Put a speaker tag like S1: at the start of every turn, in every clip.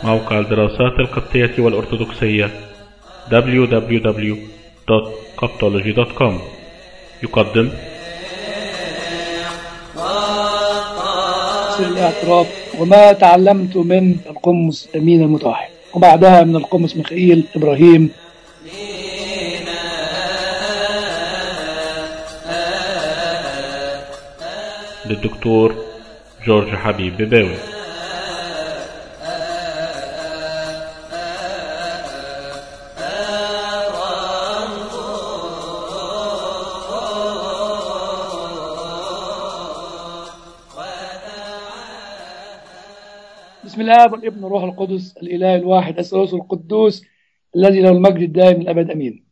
S1: موقع الدراسات القبطية والأرثوذكسية www.coptology.com يقدم
S2: سر الاعتراف وما تعلمت من القمص أمين المتوحد وبعدها من القمص ميخائيل إبراهيم
S1: للدكتور جورج حبيب بباوي
S2: بسم الله والابن والروح القدس الإله الواحد الثالوث القدوس الذي له المجد الدائم الأبد أمين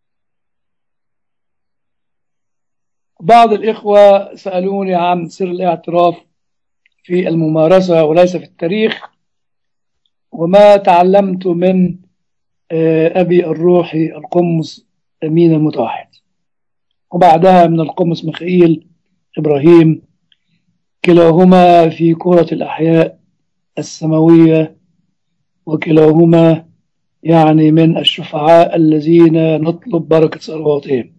S2: بعض الإخوة سألوني عن سر الاعتراف في الممارسة وليس في التاريخ وما تعلمت من آه، أبي الروحي القمص أمين المتوحد وبعدها من القمص ميخائيل إبراهيم كلاهما في كرة الأحياء السماوية وكلاهما يعني من الشفعاء الذين نطلب بركة ثرواتهم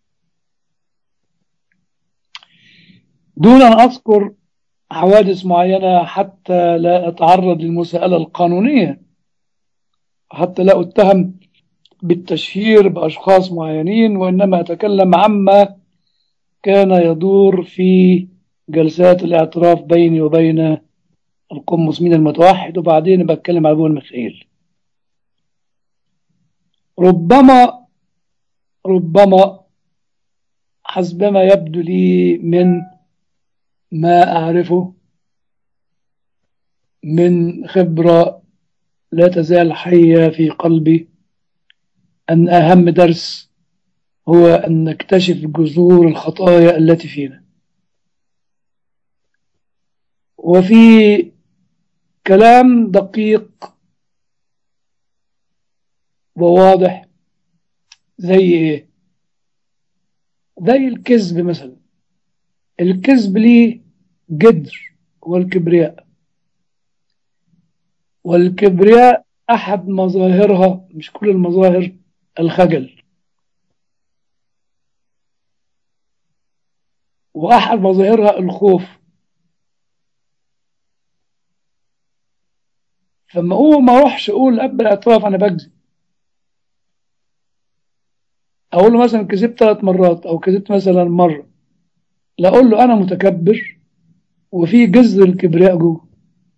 S2: دون أن أذكر حوادث معينة حتى لا أتعرض للمساءلة القانونية حتى لا أتهم بالتشهير بأشخاص معينين وإنما أتكلم عما كان يدور في جلسات الاعتراف بيني وبين القمص من المتوحد وبعدين بتكلم على ابو الميخائيل ربما ربما حسبما يبدو لي من ما أعرفه من خبرة لا تزال حية في قلبي أن أهم درس هو أن نكتشف جذور الخطايا التي فينا وفي كلام دقيق وواضح زي ايه زي الكذب مثلا الكذب ليه جدر والكبرياء والكبرياء احد مظاهرها مش كل المظاهر الخجل واحد مظاهرها الخوف فما اقول ما اروحش اقول قبل الاعتراف انا بكذب اقول له مثلا كذبت ثلاث مرات او كذبت مثلا مره لا اقول له انا متكبر وفي جذر الكبرياء جوه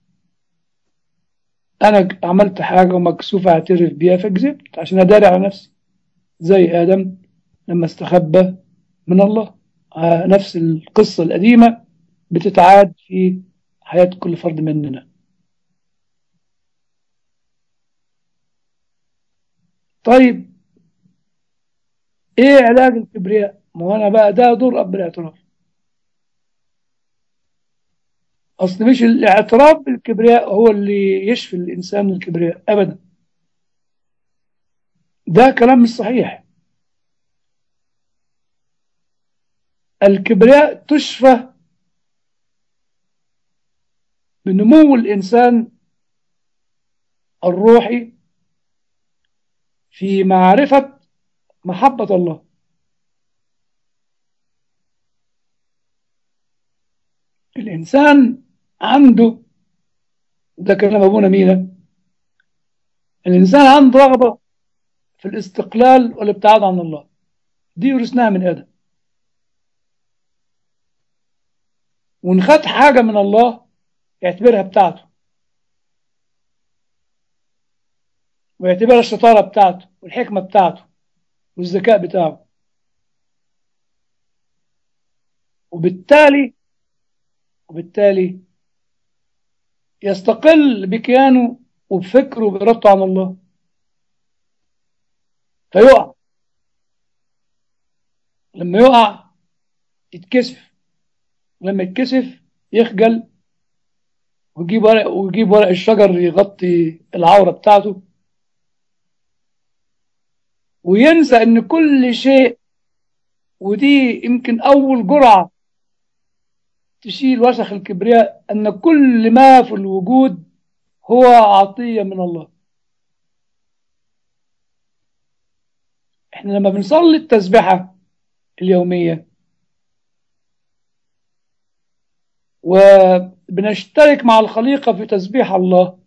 S2: انا عملت حاجه ومكسوف اعترف بيها فكذبت عشان اداري على نفسي زي ادم لما استخبى من الله آه، نفس القصه القديمه بتتعاد في حياه كل فرد مننا طيب ايه علاج الكبرياء ما هو انا بقى ده دور اب الاعتراف اصل مش الاعتراف بالكبرياء هو اللي يشفي الانسان من الكبرياء ابدا ده كلام مش صحيح الكبرياء تشفى بنمو الانسان الروحي في معرفة محبة الله الإنسان عنده ده كلام أبونا مينا الإنسان عنده رغبة في الاستقلال والابتعاد عن الله دي ورثناها من آدم ونخد حاجة من الله يعتبرها بتاعته ويعتبرها الشطارة بتاعته والحكمة بتاعته والذكاء بتاعه وبالتالي وبالتالي يستقل بكيانه وبفكره وبإرادته عن الله فيقع لما يقع يتكسف لما يتكسف يخجل ويجيب ورق ويجيب ورق الشجر يغطي العورة بتاعته وينسى ان كل شيء ودي يمكن اول جرعة تشيل وسخ الكبرياء ان كل ما في الوجود هو عطية من الله احنا لما بنصلي التسبحة اليومية وبنشترك مع الخليقة في تسبيح الله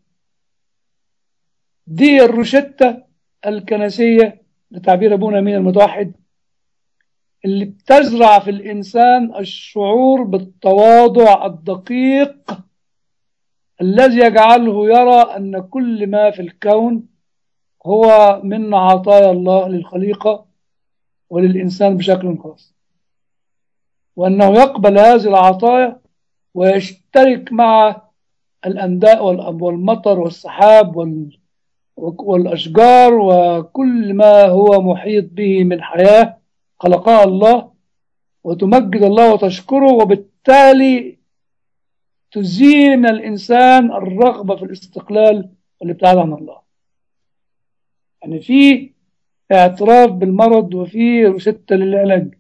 S2: دي الروشتة الكنسية لتعبير أبونا مين المتوحد اللي بتزرع في الإنسان الشعور بالتواضع الدقيق الذي يجعله يرى أن كل ما في الكون هو من عطايا الله للخليقة وللإنسان بشكل خاص وأنه يقبل هذه العطايا ويشترك مع الأنداء والمطر والسحاب والأشجار وكل ما هو محيط به من حياة خلقها الله وتمجد الله وتشكره وبالتالي تزيل من الإنسان الرغبة في الاستقلال والابتعاد عن الله يعني في اعتراف بالمرض وفي روشتة للعلاج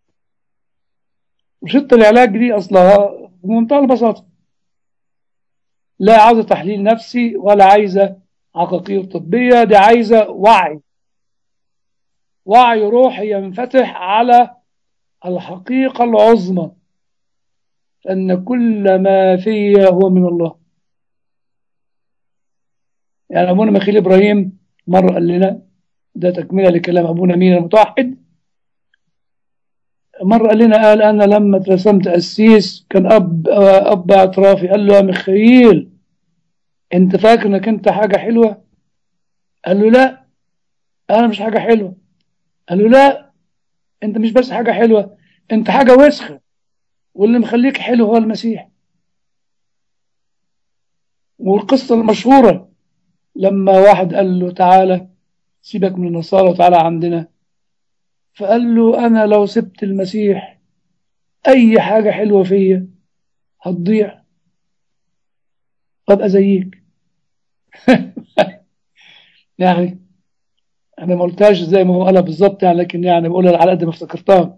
S2: روشتة العلاج دي أصلها بمنتهى البساطة لا عايزة تحليل نفسي ولا عايزة عقاقير طبية دي عايزة وعي وعي روحي ينفتح على الحقيقة العظمى أن كل ما في هو من الله يعني أبونا مخيل إبراهيم مرة قال لنا ده تكملة لكلام أبونا مين المتوحد مرة قال لنا قال أنا لما اترسمت قسيس كان أب أب اعترافي قال له يا مخيل أنت فاكر إنك أنت حاجة حلوة؟ قال له لا أنا مش حاجة حلوة قال له لا أنت مش بس حاجة حلوة أنت حاجة وسخة واللي مخليك حلو هو المسيح والقصة المشهورة لما واحد قال له تعالى سيبك من النصارى وتعالى عندنا فقال له أنا لو سبت المسيح أي حاجة حلوة فيا هتضيع أبقى زيك يعني أنا ما قلتهاش زي ما هو قالها بالظبط يعني لكن يعني بقولها على قد ما افتكرتها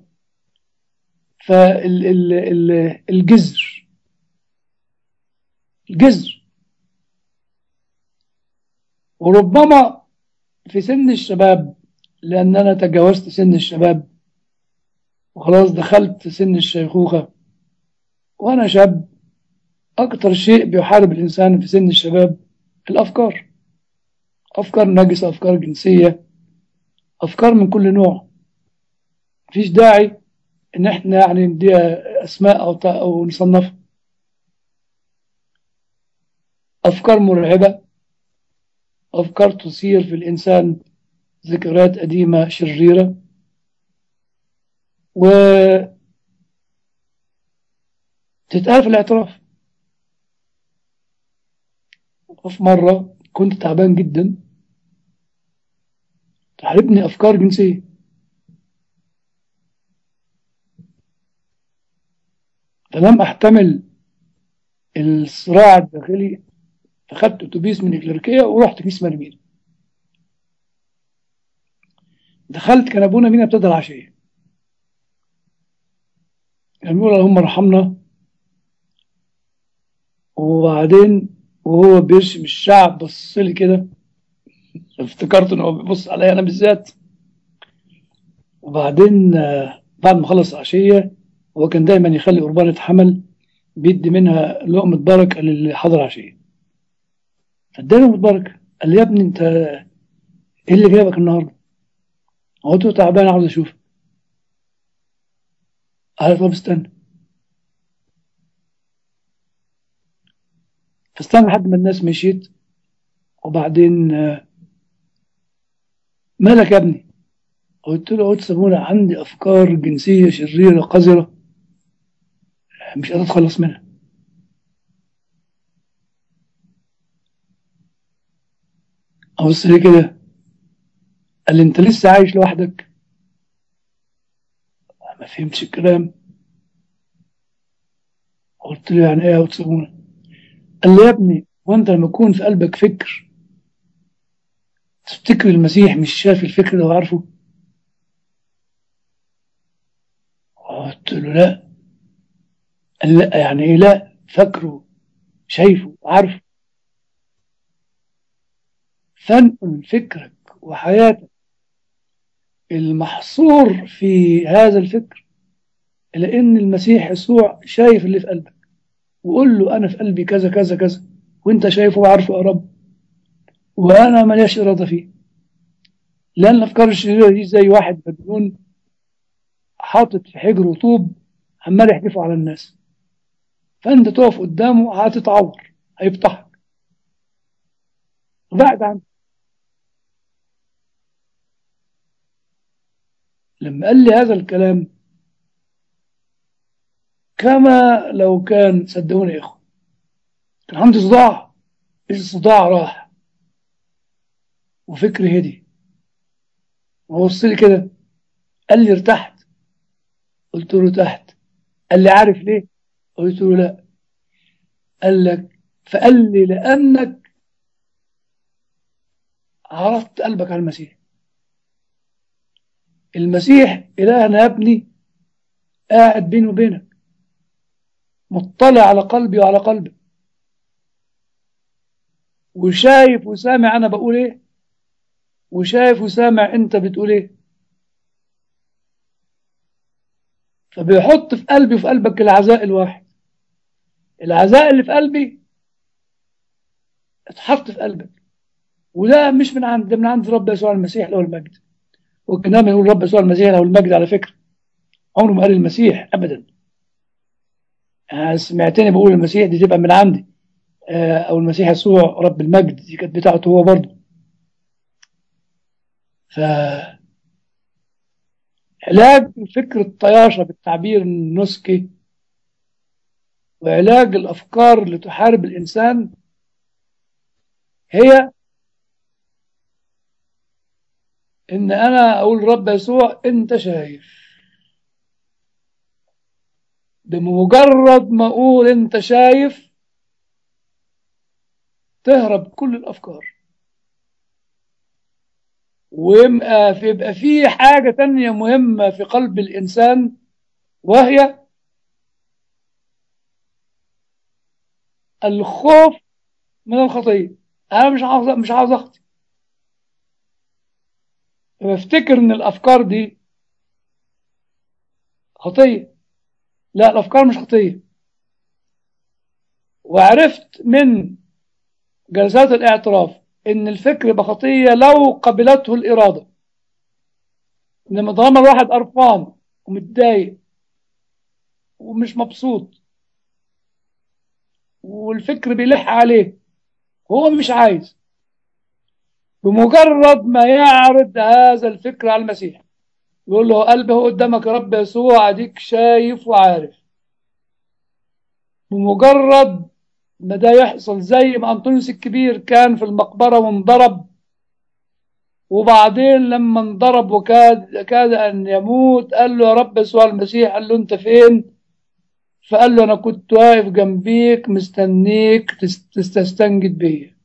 S2: فالجذر الجذر وربما في سن الشباب لأن أنا تجاوزت سن الشباب وخلاص دخلت سن الشيخوخة وأنا شاب أكتر شيء بيحارب الإنسان في سن الشباب الأفكار أفكار نجسة أفكار جنسية أفكار من كل نوع مفيش داعي إن إحنا يعني نديها أسماء أو أو نصنفها أفكار مرعبة أفكار تثير في الإنسان ذكريات قديمة شريرة و تتقال في الاعتراف وفي مرة كنت تعبان جدا تحاربني أفكار جنسية فلم أحتمل الصراع الداخلي أخدت أتوبيس من الكليركية ورحت كنيسة مرمين دخلت كان أبونا مين ابتدى العشية كان بيقول اللهم ارحمنا وبعدين وهو بيرسم الشعب بص لي كده افتكرت ان هو بيبص عليا انا بالذات وبعدين بعد ما خلص العشية هو كان دايما يخلي قربانة حمل بيدي منها لقمة بركة للي حضر عشية فاداني لقمة بركة قال لي يا ابني انت ايه اللي جايبك النهارده؟ قلت له تعبان عاوز اشوفك قال طب استنى فاستنى لحد ما الناس مشيت وبعدين مالك يا ابني قلت له قلت سمونة عندي أفكار جنسية شريرة قذرة مش قادر أتخلص منها أبص ليه كده قال لي أنت لسه عايش لوحدك ما فهمتش الكلام قلت له يعني إيه يا سمونة قال لي يا ابني وأنت لما يكون في قلبك فكر تفتكر المسيح مش شاف الفكر ده وعارفه قلت له لا قال لا يعني ايه لا فاكره شايفه عارفه فانقل فكرك وحياتك المحصور في هذا الفكر إلى إن المسيح يسوع شايف اللي في قلبك وقول له أنا في قلبي كذا كذا كذا وأنت شايفه وعارفه يا رب وأنا ملياش إرادة فيه لأن الأفكار الشريرة دي زي واحد مجنون حاطط في حجره طوب عمال يحدفه على الناس فأنت تقف قدامه هتتعور هيفتحك وبعد عنه لما قال لي هذا الكلام كما لو كان صدقوني يا اخوة كان عندي صداع الصداع راح وفكري هدي وبص لي كده قال لي ارتحت قلت له ارتحت قال لي عارف ليه قلت له لا قال لك فقال لي لانك عرفت قلبك على المسيح المسيح إلهنا يا ابني قاعد بيني وبينك مطلع على قلبي وعلى قلبك وشايف وسامع أنا بقول إيه وشايف وسامع أنت بتقول إيه فبيحط في قلبي وفي قلبك العزاء الواحد العزاء اللي في قلبي اتحط في قلبك وده مش من عند ده من عند رب يسوع المسيح له المجد وكان يقول رب يسوع المسيح له المجد على فكرة عمره ما قال المسيح أبدا أنا سمعتني بقول المسيح دي تبقى من عندي أو المسيح يسوع رب المجد دي كانت بتاعته هو برضه ف علاج فكر الطياشة بالتعبير النسكي وعلاج الأفكار اللي تحارب الإنسان هي ان انا اقول رب يسوع انت شايف بمجرد ما اقول انت شايف تهرب كل الافكار ويبقى في يبقى في حاجه تانية مهمه في قلب الانسان وهي الخوف من الخطيه انا مش عاوز مش عاوز اخطي بفتكر ان الافكار دي خطيه لا الافكار مش خطيه وعرفت من جلسات الاعتراف ان الفكر يبقى خطيه لو قبلته الاراده انما طالما الواحد قرفان ومتضايق ومش مبسوط والفكر بيلح عليه هو مش عايز بمجرد ما يعرض هذا الفكر على المسيح يقول له قلبي هو قدامك يا رب يسوع اديك شايف وعارف بمجرد ما ده يحصل زي ما انطونيوس الكبير كان في المقبره وانضرب وبعدين لما انضرب وكاد كاد ان يموت قال له يا رب يسوع المسيح قال له انت فين فقال له انا كنت واقف جنبيك مستنيك تستنجد بيا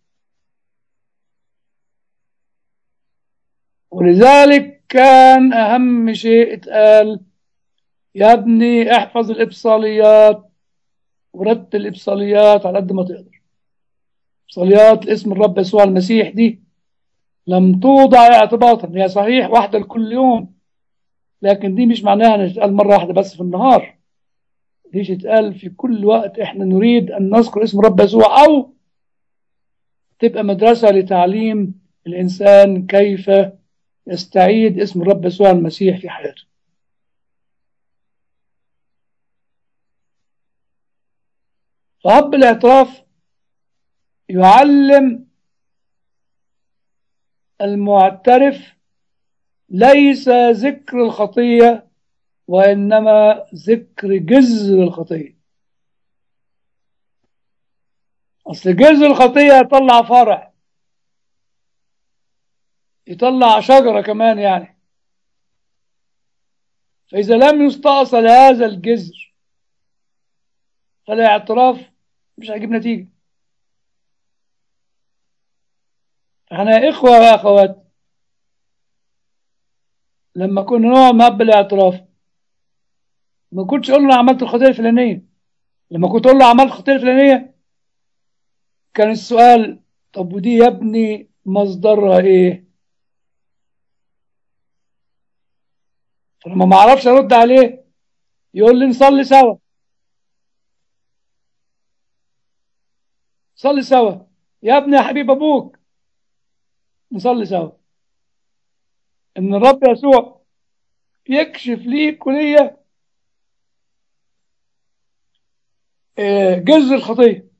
S2: ولذلك كان أهم شيء اتقال يا ابني احفظ الإبصاليات ورتل الإبصاليات على قد ما تقدر إبصاليات اسم الرب يسوع المسيح دي لم توضع اعتباطا هي صحيح واحدة لكل يوم لكن دي مش معناها انها تتقال مرة واحدة بس في النهار دي تتقال في كل وقت احنا نريد أن نذكر اسم الرب يسوع أو تبقى مدرسة لتعليم الإنسان كيف يستعيد اسم الرب يسوع المسيح في حياته فأب الاعتراف يعلم المعترف ليس ذكر الخطية وإنما ذكر جذر الخطية أصل جذر الخطية يطلع فرع يطلع شجرة كمان يعني فإذا لم يستأصل هذا الجذر فالاعتراف مش هيجيب نتيجة احنا يا إخوة يا أخوات لما كنا نقعد مع بالاعتراف ما كنتش أقول له أنا عملت الخطية الفلانية لما كنت أقول له عملت الخطية الفلانية كان السؤال طب ودي يا ابني مصدرها ايه فلما ما اعرفش ارد عليه يقول لي نصلي سوا صلي سوا يا ابني يا حبيب ابوك نصلي سوا ان الرب يسوع يكشف ليك وليا آه، جذر الخطيه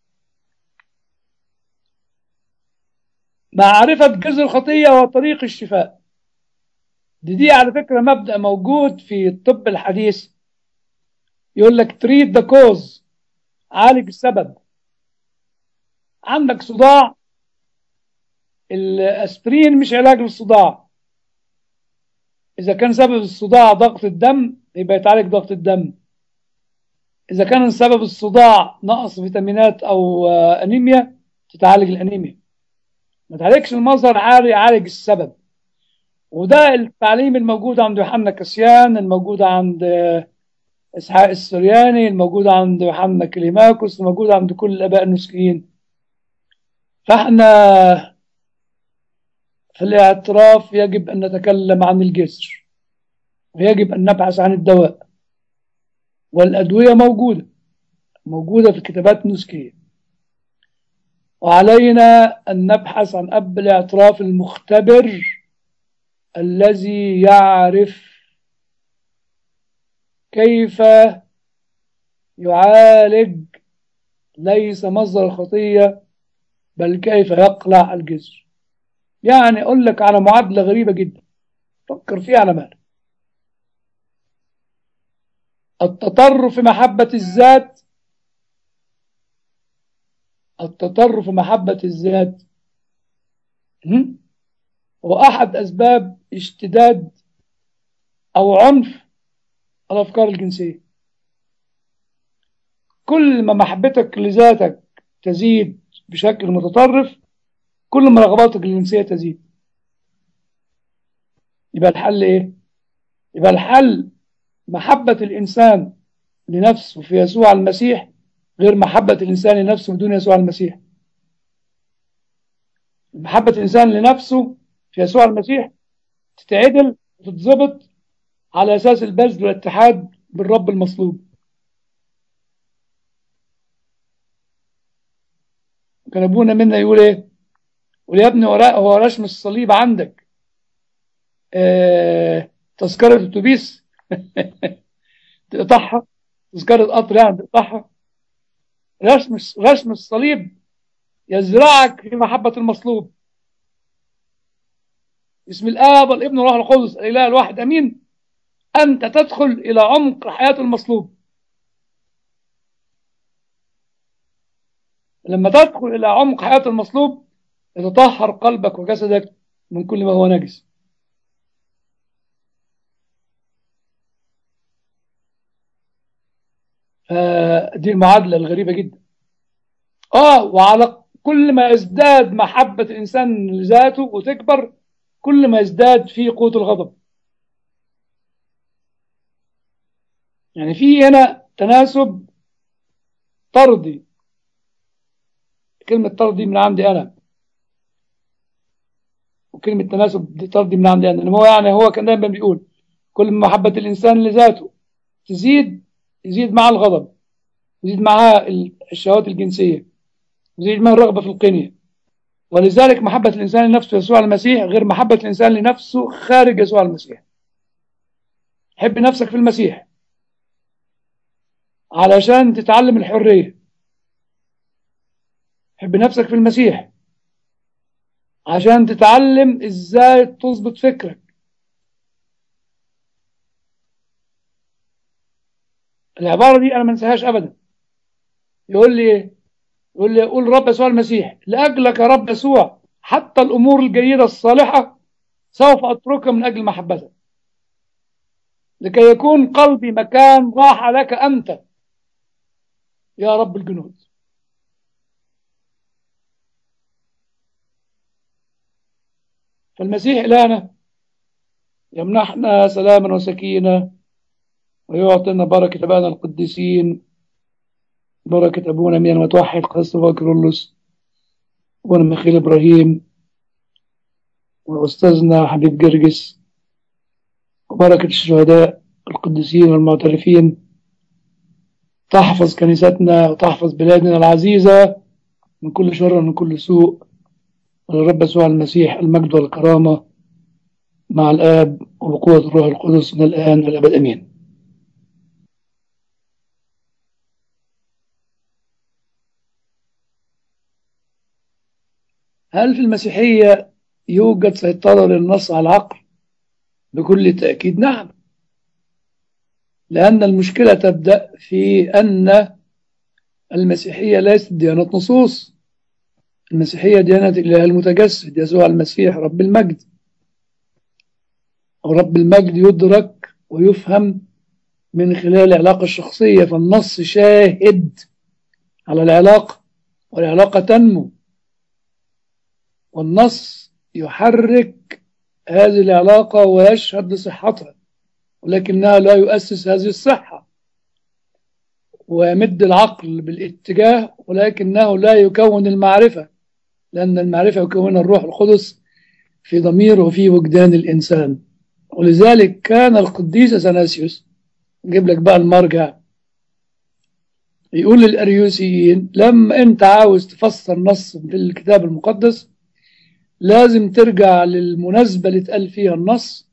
S2: معرفة جذر الخطية وطريق الشفاء دي, دي على فكرة مبدأ موجود في الطب الحديث يقول لك treat the cause عالج السبب عندك صداع الاسبرين مش علاج للصداع اذا كان سبب الصداع ضغط الدم يبقى يتعالج ضغط الدم اذا كان سبب الصداع نقص فيتامينات او آه، انيميا تتعالج الانيميا ما تعالجش المصدر عالي عالج السبب وده التعليم الموجود عند يوحنا كسيان الموجود عند آه، اسحاق السرياني الموجود عند يوحنا كليماكوس الموجود عند كل الاباء النسكيين فاحنا في الاعتراف يجب ان نتكلم عن الجسر ويجب ان نبحث عن الدواء والادويه موجوده موجوده في الكتابات النسكيه وعلينا ان نبحث عن اب الاعتراف المختبر الذي يعرف كيف يعالج ليس مصدر الخطيه بل كيف يقلع الجذر يعني اقول لك على معادله غريبه جدا فكر فيها على مهلك التطرف في محبه الذات التطرف في محبه الذات هم؟ هو احد اسباب اشتداد او عنف الافكار الجنسيه كل ما محبتك لذاتك تزيد بشكل متطرف كل ما رغباتك الجنسيه تزيد يبقى الحل ايه يبقى الحل محبه الانسان لنفسه في يسوع المسيح غير محبه الانسان لنفسه بدون يسوع المسيح محبه الانسان لنفسه في يسوع المسيح تتعدل وتتظبط على اساس البذل والاتحاد بالرب المصلوب كان ابونا منا يقول ايه يقول يا ابني وراء هو رسم الصليب عندك آه تذكرة اتوبيس تقطعها تذكرة قطر يعني تقطعها رسم رسم الصليب يزرعك في محبة المصلوب بسم الآب والابن والروح القدس الإله الواحد أمين أنت تدخل إلى عمق حياة المصلوب لما تدخل إلى عمق حياة المصلوب يتطهر قلبك وجسدك من كل ما هو نجس دي المعادلة الغريبة جدا آه وعلى كل ما يزداد محبة الإنسان لذاته وتكبر كل ما يزداد فيه قوة الغضب يعني في هنا تناسب طردي كلمة طردي من عندي أنا وكلمة تناسب دي طردي من عندي أنا هو يعني هو كان دايما بيقول كل ما محبة الإنسان لذاته تزيد يزيد معها الغضب يزيد معها الشهوات الجنسية يزيد معها الرغبة في القنية ولذلك محبة الإنسان لنفسه يسوع المسيح غير محبة الإنسان لنفسه خارج يسوع المسيح حب نفسك في المسيح علشان تتعلم الحرية حب نفسك في المسيح عشان تتعلم ازاي تظبط فكرك العبارة دي أنا ما انساهاش أبدا يقول لي يقول لي قول رب يسوع المسيح لأجلك يا رب يسوع حتى الأمور الجيدة الصالحة سوف أتركها من أجل محبتك لكي يكون قلبي مكان راحة لك أنت يا رب الجنود فالمسيح إلهنا يمنحنا سلاما وسكينة ويعطينا بركة أبانا القديسين بركة أبونا مين متوحد قصة كيرلس أبونا مخيل إبراهيم وأستاذنا حبيب جرجس وبركة الشهداء القديسين والمعترفين تحفظ كنيستنا وتحفظ بلادنا العزيزة من كل شر ومن كل سوء وللرب يسوع المسيح المجد والكرامة مع الآب وبقوة الروح القدس من الآن والأبد أمين هل في المسيحية يوجد سيطرة للنص على العقل؟ بكل تأكيد نعم لأن المشكلة تبدأ في أن المسيحية ليست ديانة نصوص المسيحية ديانة الإله المتجسد يسوع المسيح رب المجد ورب المجد يدرك ويفهم من خلال العلاقة الشخصية فالنص شاهد على العلاقة والعلاقة تنمو والنص يحرك هذه العلاقة ويشهد لصحتها ولكنها لا يؤسس هذه الصحة ويمد العقل بالاتجاه ولكنه لا يكون المعرفة لأن المعرفة يكونها الروح القدس في ضمير وفي وجدان الإنسان ولذلك كان القديس اثناسيوس نجيب لك بقى المرجع يقول للأريوسيين لما أنت عاوز تفسر نص في الكتاب المقدس لازم ترجع للمناسبة اللي اتقال فيها النص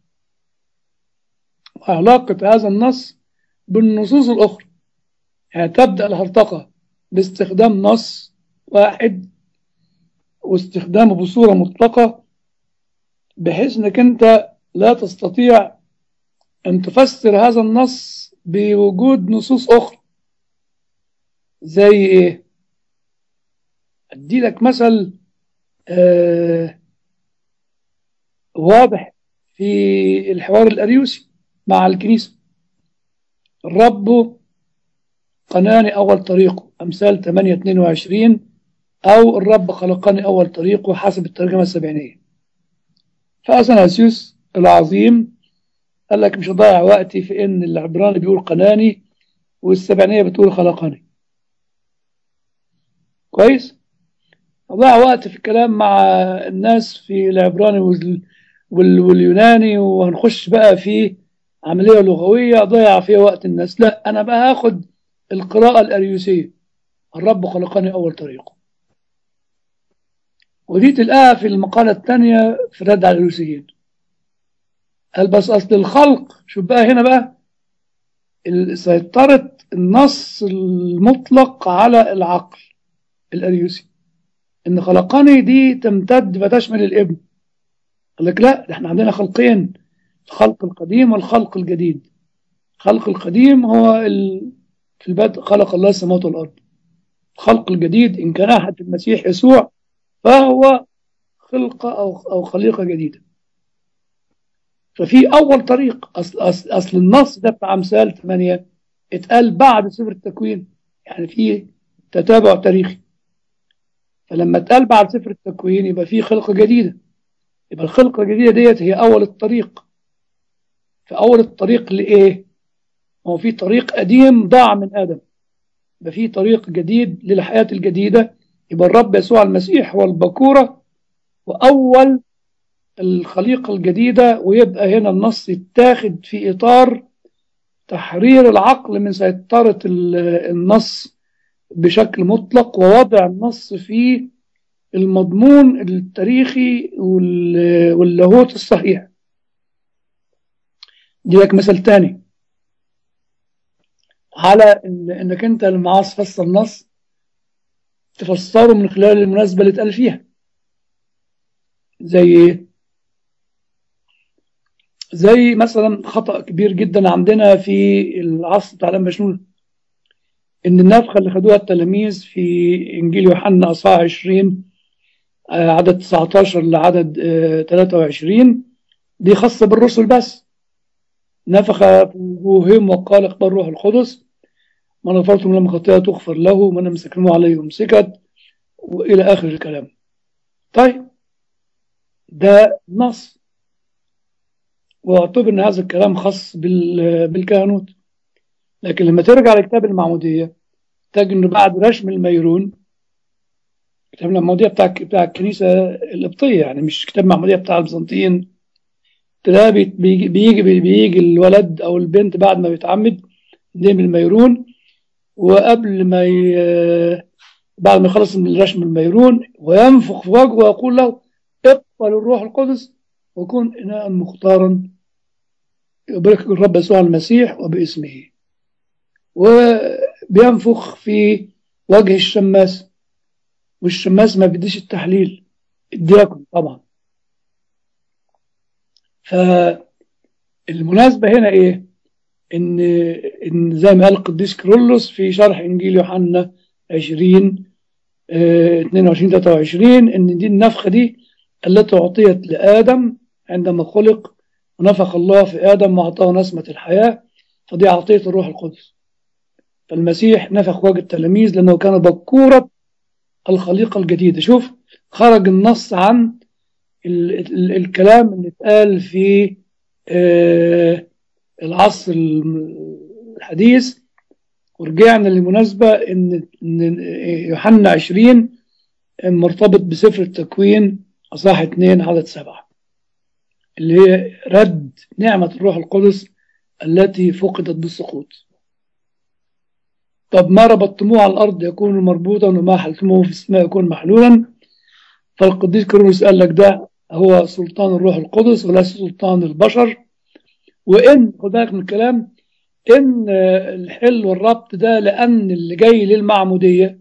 S2: وعلاقة هذا النص بالنصوص الأخرى يعني تبدأ الهرطقة باستخدام نص واحد واستخدامه بصورة مطلقة بحيث انك انت لا تستطيع ان تفسر هذا النص بوجود نصوص اخرى زي ايه ادي لك مثل آه واضح في الحوار الاريوسي مع الكنيسة الرب قناني اول طريقه امثال 8 22 او الرب خلقني اول طريقه حسب الترجمة السبعينية فاثناسيوس العظيم قال لك مش هضيع وقتي في ان العبراني بيقول قناني والسبعينية بتقول خلقني كويس ضيع وقت في الكلام مع الناس في العبراني وال... وال... واليوناني وهنخش بقى في عملية لغوية ضيع فيها وقت الناس لا أنا بقى هاخد القراءة الأريوسية الرب خلقني أول طريقه ودي تلقاها في المقالة الثانية في رد على الأريوسيين قال بس أصل الخلق شوف بقى هنا بقى سيطرة النص المطلق على العقل الأريوسي إن خلقني دي تمتد فتشمل الابن قال لك لا ده احنا عندنا خلقين الخلق القديم والخلق الجديد الخلق القديم هو ال... في البدء خلق الله السماوات والأرض الخلق الجديد إن كان أحد المسيح يسوع فهو خلقة أو أو خليقة جديدة ففي أول طريق أصل, أصل, أصل النص ده بتاع أمثال 8 اتقال بعد سفر التكوين يعني في تتابع تاريخي فلما اتقال بعد سفر التكوين يبقى في خلقة جديدة يبقى الخلقة الجديدة ديت هي أول الطريق فأول الطريق لإيه؟ هو في طريق قديم ضاع من آدم يبقى في طريق جديد للحياة الجديدة يبقى الرب يسوع المسيح هو البكورة وأول الخليقة الجديدة ويبقى هنا النص يتاخد في إطار تحرير العقل من سيطرة النص بشكل مطلق ووضع النص في المضمون التاريخي واللاهوت الصحيح دي لك مثل تاني على إن انك انت لما عاوز تفسر نص تفسره من خلال المناسبة اللي اتقال فيها زي ايه زي مثلا خطأ كبير جدا عندنا في العصر بتاع الأنبا ان النفخة اللي خدوها التلاميذ في انجيل يوحنا اصحاح 20 عدد 19 لعدد 23 دي خاصة بالرسل بس نفخ في وجوههم وقال اقبل روح القدس من غفرتم لما خطيئة تغفر له من مسكنه عليه امسكت والى اخر الكلام طيب ده نص واعتبر ان هذا الكلام خاص بالكهنوت لكن لما ترجع لكتاب المعمودية تجد انه بعد رشم الميرون كتاب المعمودية بتاع بتاع الكنيسة القبطية يعني مش كتاب المعمودية بتاع البيزنطيين تلاقي بي- بيجي بيجي بيجي الولد أو البنت بعد ما بيتعمد يدين الميرون وقبل ما ي... بعد ما يخلص من رشم الميرون وينفخ في وجهه ويقول له اقبل الروح القدس وكن إناء مختارا يبارك الرب يسوع المسيح وباسمه وبينفخ في وجه الشماس والشماس ما بيديش التحليل الدياكون طبعا فالمناسبة هنا ايه ان ان زي ما قال القديس كيرلس في شرح انجيل يوحنا 20 آه، 22 23 ان دي النفخة دي التي اعطيت لادم عندما خلق ونفخ الله في ادم واعطاه نسمة الحياة فدي عطية الروح القدس فالمسيح نفخ وجه التلاميذ لانه كان بكورة الخليقة الجديدة شوف خرج النص عن ال ال الكلام اللي اتقال في آه العصر الحديث ورجعنا للمناسبة إن إن يوحنا 20 مرتبط بسفر التكوين أصحاح 2 عدد سبعة اللي هي رد نعمة الروح القدس التي فقدت بالسقوط طب ما ربطتموه على الأرض يكون مربوطا وما حلتموه في السماء يكون محلولا فالقديس كيرلس قال لك ده هو سلطان الروح القدس وليس سلطان البشر وإن خد بالك من الكلام إن الحل والربط ده لأن اللي جاي للمعمودية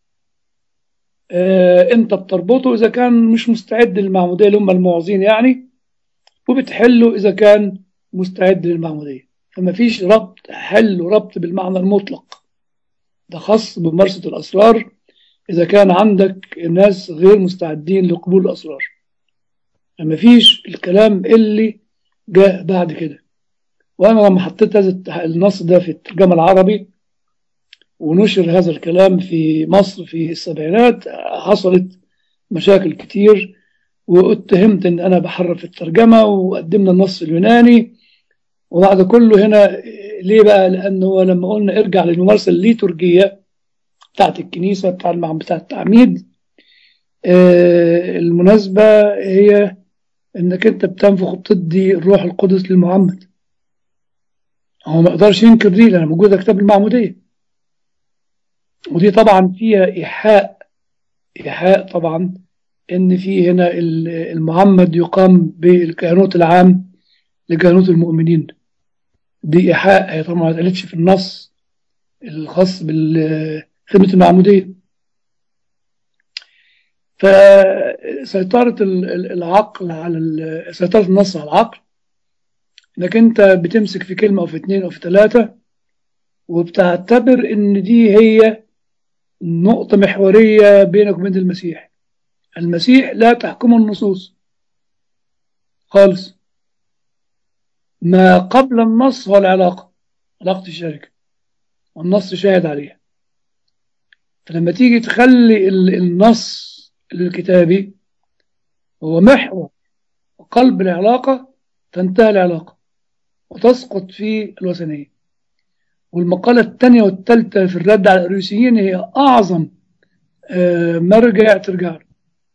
S2: آه أنت بتربطه إذا كان مش مستعد للمعمودية اللي هم الموعظين يعني وبتحله إذا كان مستعد للمعمودية فما فيش ربط حل وربط بالمعنى المطلق ده خاص بممارسة الأسرار إذا كان عندك ناس غير مستعدين لقبول الأسرار فما فيش الكلام اللي جاء بعد كده وأنا لما حطيت هذا النص ده في الترجمة العربي ونشر هذا الكلام في مصر في السبعينات حصلت مشاكل كتير واتهمت ان انا بحرف الترجمه وقدمنا النص اليوناني وبعد كله هنا ليه بقى لانه لما قلنا ارجع للممارسه الليتورجيه بتاعت الكنيسه بتاع المعم بتاع التعميد آه المناسبه هي انك انت بتنفخ وبتدي الروح القدس للمعمد هو ما يقدرش ينكر دي لان موجوده كتاب المعموديه ودي طبعا فيها ايحاء ايحاء طبعا ان في هنا المعمد يقام بالكهنوت العام لكهنوت المؤمنين دي ايحاء هي طبعا ما اتقالتش في النص الخاص بالخدمه المعموديه فسيطره العقل على سيطره النص على العقل انك انت بتمسك في كلمه او في اثنين او في ثلاثه وبتعتبر ان دي هي نقطه محوريه بينك وبين المسيح المسيح لا تحكمه النصوص خالص ما قبل النص هو العلاقة علاقة الشركة والنص شاهد عليها فلما تيجي تخلي النص الكتابي هو محور وقلب العلاقة تنتهي العلاقة وتسقط في الوثنية والمقالة الثانية والثالثة في الرد على الأريوسيين هي أعظم مرجع ترجع له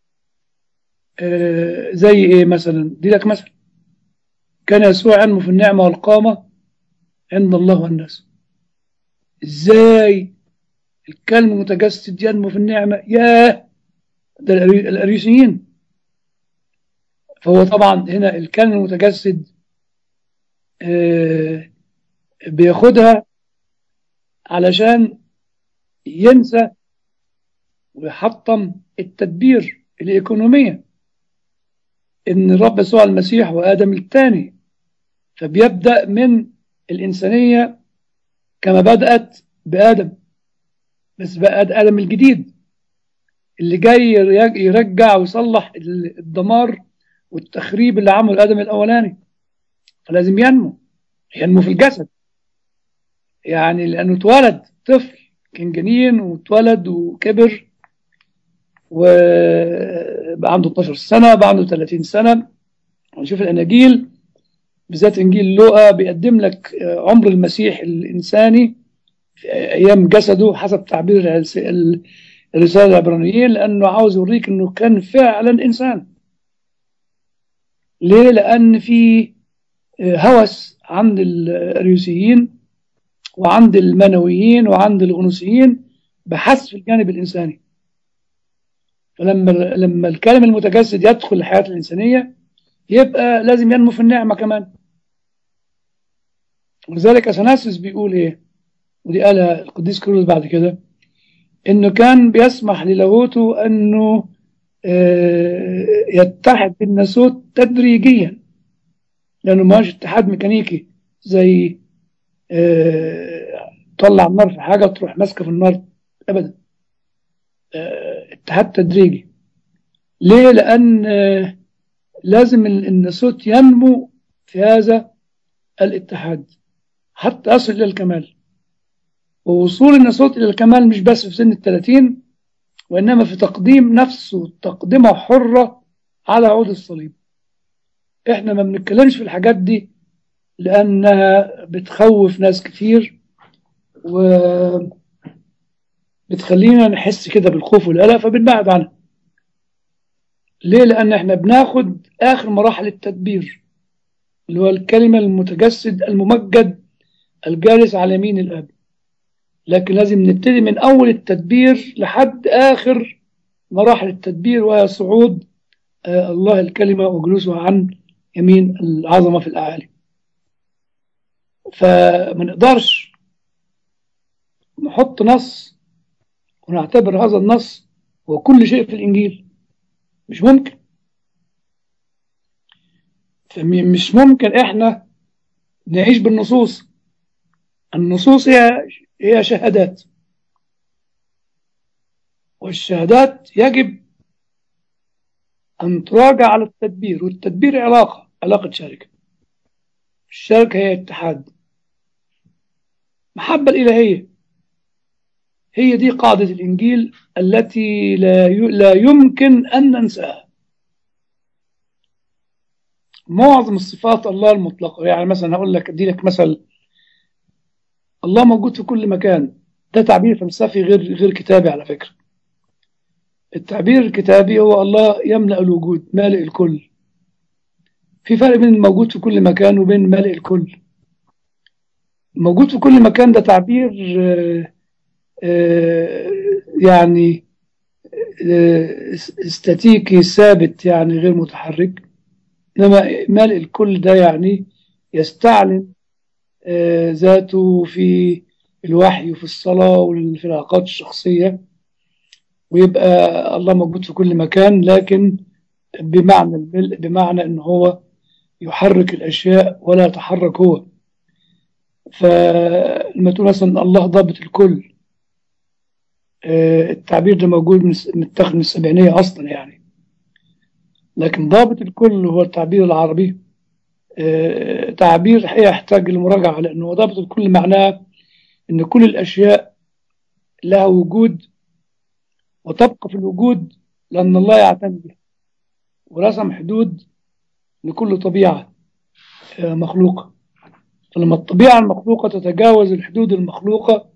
S2: آه زي ايه مثلا دي لك مثلا كان يسوع ينمو في النعمة والقامة عند الله والناس ازاي الكلم المتجسد ينمو في النعمة ياه ده الأريسيين فهو طبعا هنا الكلم المتجسد آه بياخدها علشان ينسى ويحطم التدبير الإيكونومية ان الرب يسوع المسيح وادم الثاني فبيبدا من الانسانيه كما بدات بادم بس بقى ادم الجديد اللي جاي يرجع ويصلح الدمار والتخريب اللي عمله ادم الاولاني فلازم ينمو ينمو في الجسد يعني لانه اتولد طفل كان جنين واتولد وكبر وبقى عنده 12 سنة بقى عنده 30 سنة ونشوف الأناجيل بالذات إنجيل لوقا بيقدم لك عمر المسيح الإنساني في أيام جسده حسب تعبير رسالة العبرانيين لأنه عاوز يوريك أنه كان فعلا إنسان ليه؟ لأن في هوس عند الأريوسيين وعند المنويين وعند الغنوسيين بحث في الجانب الإنساني فلما لما الكلام المتجسد يدخل الحياة الإنسانية يبقى لازم ينمو في النعمة كمان ولذلك أثناسيس بيقول إيه ودي قالها القديس كيرلس بعد كده إنه كان بيسمح للاهوته أنه يتحد بالناسوت تدريجيا لأنه ماش اتحاد ميكانيكي زي تطلع النار في حاجة تروح ماسكة في النار أبدا اتحاد تدريجي ليه؟ لأن لازم الناسوت ينمو في هذا الاتحاد حتى يصل إلى الكمال ووصول الناسوت إلى الكمال مش بس في سن الثلاثين وإنما في تقديم نفسه تقدمة حرة على عود الصليب إحنا ما بنتكلمش في الحاجات دي لأنها بتخوف ناس كتير و بتخلينا نحس كده بالخوف والقلق فبنبعد عنها ليه لأن إحنا بناخد آخر مراحل التدبير اللي هو الكلمة المتجسد الممجد الجالس على يمين الأب لكن لازم نبتدي من أول التدبير لحد آخر مراحل التدبير وهي صعود آه الله الكلمة وجلوسه عن يمين العظمة في الأعالي فما نقدرش نحط نص ونعتبر هذا النص هو كل شيء في الإنجيل مش ممكن مش ممكن إحنا نعيش بالنصوص النصوص هي هي شهادات والشهادات يجب أن تراجع على التدبير والتدبير علاقة علاقة شركة الشركة هي اتحاد محبة الإلهية هي دي قاعدة الإنجيل التي لا لا يمكن أن ننساها معظم الصفات الله المطلقة يعني مثلا هقول لك أدي لك مثل الله موجود في كل مكان ده تعبير فلسفي غير غير كتابي على فكرة التعبير الكتابي هو الله يملأ الوجود مالئ الكل في فرق بين الموجود في كل مكان وبين مالئ الكل موجود في كل مكان ده تعبير آآ آآ يعني استاتيكي ثابت يعني غير متحرك انما مالئ الكل ده يعني يستعلن ذاته في الوحي وفي الصلاة وفي العلاقات الشخصية ويبقى الله موجود في كل مكان لكن بمعنى الملء بمعنى ان هو يحرك الاشياء ولا يتحرك هو فلما تقول مثلا الله ضابط الكل التعبير ده موجود متاخد من السبعينية اصلا يعني لكن ضابط الكل هو التعبير العربي تعبير الحقيقة يحتاج للمراجعة لأنه ضابط الكل معناه أن كل الأشياء لها وجود وتبقى في الوجود لأن الله يعتني بها ورسم حدود لكل طبيعة مخلوقة فلما الطبيعة المخلوقة تتجاوز الحدود المخلوقة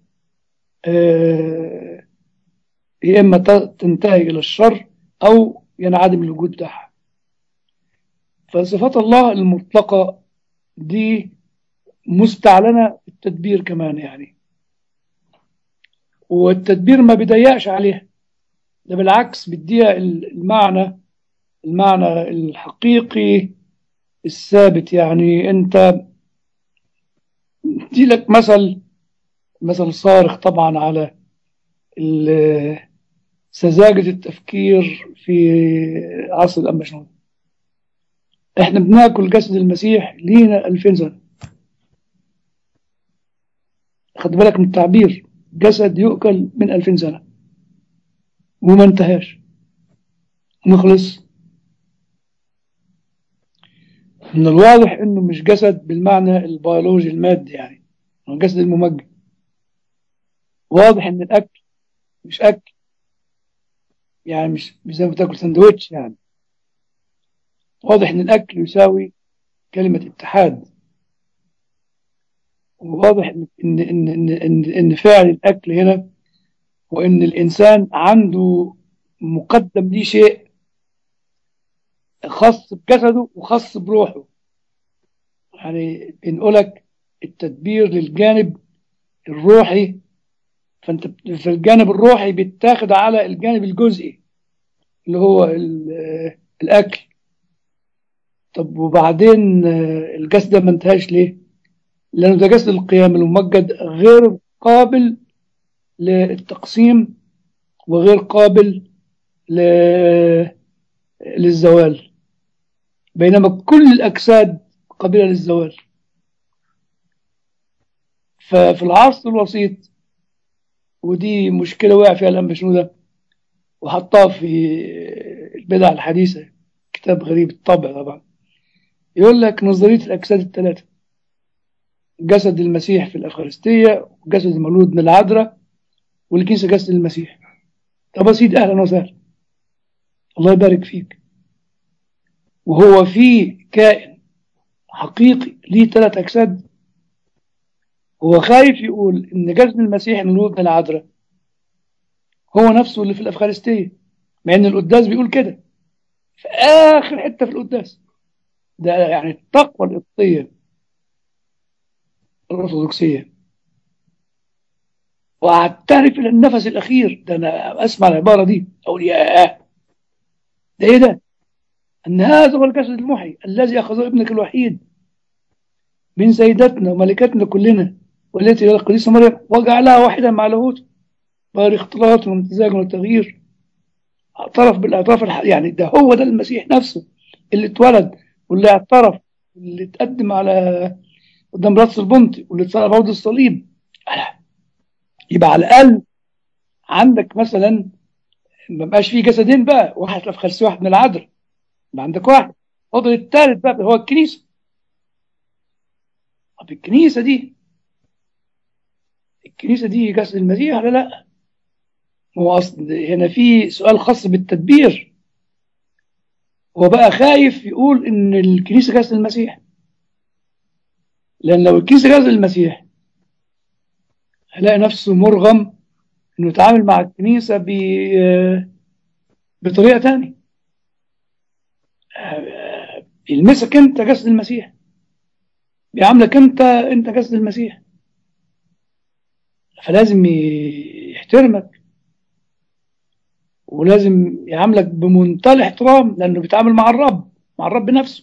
S2: يا إما تنتهي إلى الشر أو ينعدم الوجود بتاعها فصفات الله المطلقة دي مستعلنة في التدبير كمان يعني والتدبير ما بيضيقش عليها ده بالعكس بيديها المعنى المعنى الحقيقي الثابت يعني انت دي لك مثل مثل صارخ طبعا على سذاجة التفكير في عصر الأنبا احنا بناكل جسد المسيح لينا 2000 سنة خد بالك من التعبير جسد يؤكل من 2000 سنة وما انتهاش نخلص من الواضح انه مش جسد بالمعنى البيولوجي المادي يعني هو جسد الممجد واضح ان الاكل مش اكل يعني مش مش زي ما بتاكل سندوتش يعني واضح ان الاكل يساوي كلمة اتحاد وواضح ان ان ان ان, إن فعل الاكل هنا وإن الإنسان عنده مقدم ليه شيء خاص بجسده وخاص بروحه يعني بنقولك التدبير للجانب الروحي فانت في الجانب الروحي بيتاخد على الجانب الجزئي اللي هو الاكل طب وبعدين الجسد ده ما انتهاش ليه لانه ده جسد القيام الممجد غير قابل للتقسيم وغير قابل ل... للزوال بينما كل الاجساد قابله للزوال ففي العصر الوسيط ودي مشكلة وقع فيها الأنبا شنودة وحطها في البدع الحديثة كتاب غريب الطبع طبعا يقول لك نظرية الأجساد الثلاثة جسد المسيح في الأفخارستية وجسد المولود من العذراء والكنيسة جسد المسيح طب يا سيدي أهلا وسهلا الله يبارك فيك وهو في كائن حقيقي ليه ثلاث أجساد هو خايف يقول ان جسد المسيح المولود من العذراء هو نفسه اللي في الافخارستيه مع ان القداس بيقول كده في اخر حته في القداس ده يعني التقوى القبطيه الارثوذكسيه واعترف الى النفس الاخير ده انا اسمع العباره دي اقول يا ده ايه ده ان هذا هو الجسد المحي الذي اخذه ابنك الوحيد من سيدتنا وملكتنا كلنا والتي هي القديسة مريم وجعلها واحدا مع لاهوت غير اختلاط وامتزاج وتغيير اعترف بالاعتراف الح... يعني ده هو ده المسيح نفسه اللي اتولد واللي اعترف واللي اتقدم على قدام راس البنطي واللي اتصلب عود الصليب يبقى على الاقل عندك مثلا ما بقاش فيه جسدين بقى واحد في خلسي واحد من العذراء يبقى عندك واحد فاضل الثالث بقى هو الكنيسه طب الكنيسه دي الكنيسة دي جسد المسيح ولا لا هو أصل هنا في سؤال خاص بالتدبير هو بقى خايف يقول إن الكنيسة جسد المسيح لأن لو الكنيسة جسد المسيح هلاقي نفسه مرغم إنه يتعامل مع الكنيسة ب بطريقة تانية يلمسك أنت جسد المسيح بيعاملك أنت أنت جسد المسيح فلازم يحترمك ولازم يعاملك بمنتهى الاحترام لانه بيتعامل مع الرب مع الرب نفسه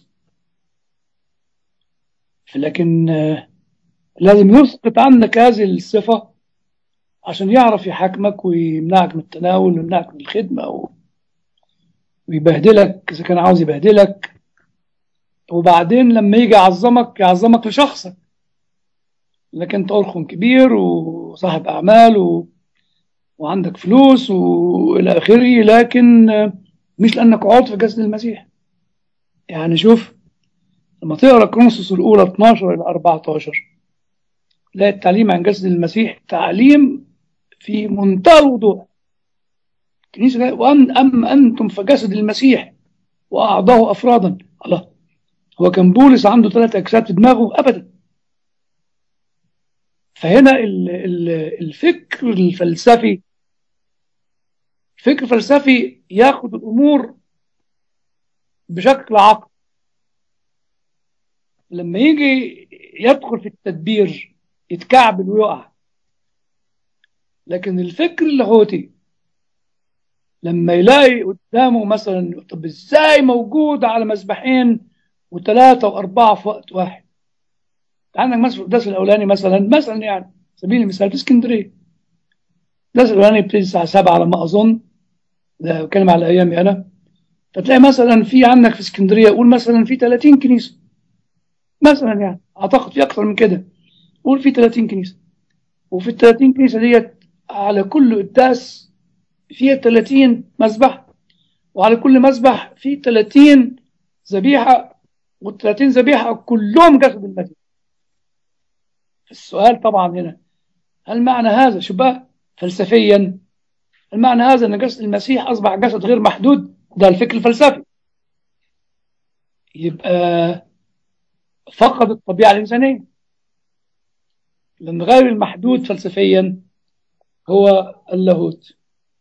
S2: لكن لازم يسقط عنك هذه الصفة عشان يعرف يحاكمك ويمنعك من التناول ويمنعك من الخدمة ويبهدلك إذا كان عاوز يبهدلك وبعدين لما يجي يعظمك يعظمك لشخصك لكن انت أرخم كبير وصاحب أعمال و... وعندك فلوس وإلى آخره لكن مش لأنك عضو في جسد المسيح يعني شوف لما تقرأ كرونسوس الأولى 12 إلى 14 لا التعليم عن جسد المسيح تعليم في منتهى الوضوح الكنيسة وأن أم أنتم فجسد المسيح وأعضاه أفرادا الله هو كان بولس عنده ثلاث أجساد في دماغه أبدا فهنا الفكر الفلسفي الفكر الفلسفي ياخد الامور بشكل عقل لما يجي يدخل في التدبير يتكعبل ويقع لكن الفكر اللاهوتي لما يلاقي قدامه مثلا طب ازاي موجود على مسبحين وثلاثة وأربعة في وقت واحد عندك مثلا في القداس الأولاني مثلا مثلا يعني سبيل المثال في اسكندرية القداس الأولاني بيبتدي الساعة 7 على ما أظن ده بتكلم على أيامي أنا فتلاقي مثلا في عندك في اسكندرية قول مثلا في 30 كنيسة مثلا يعني أعتقد في أكثر من كده قول في 30 كنيسة وفي ال 30 كنيسة ديت على كل قداس فيها 30 مسبح وعلى كل مسبح في 30 ذبيحة وال 30 ذبيحة كلهم جسد المسيح السؤال طبعا هنا هل معنى هذا شو بقى فلسفيا هل معنى هذا ان جسد المسيح اصبح جسد غير محدود ده الفكر الفلسفي يبقى فقد الطبيعة الإنسانية لأن غير المحدود فلسفيا هو اللاهوت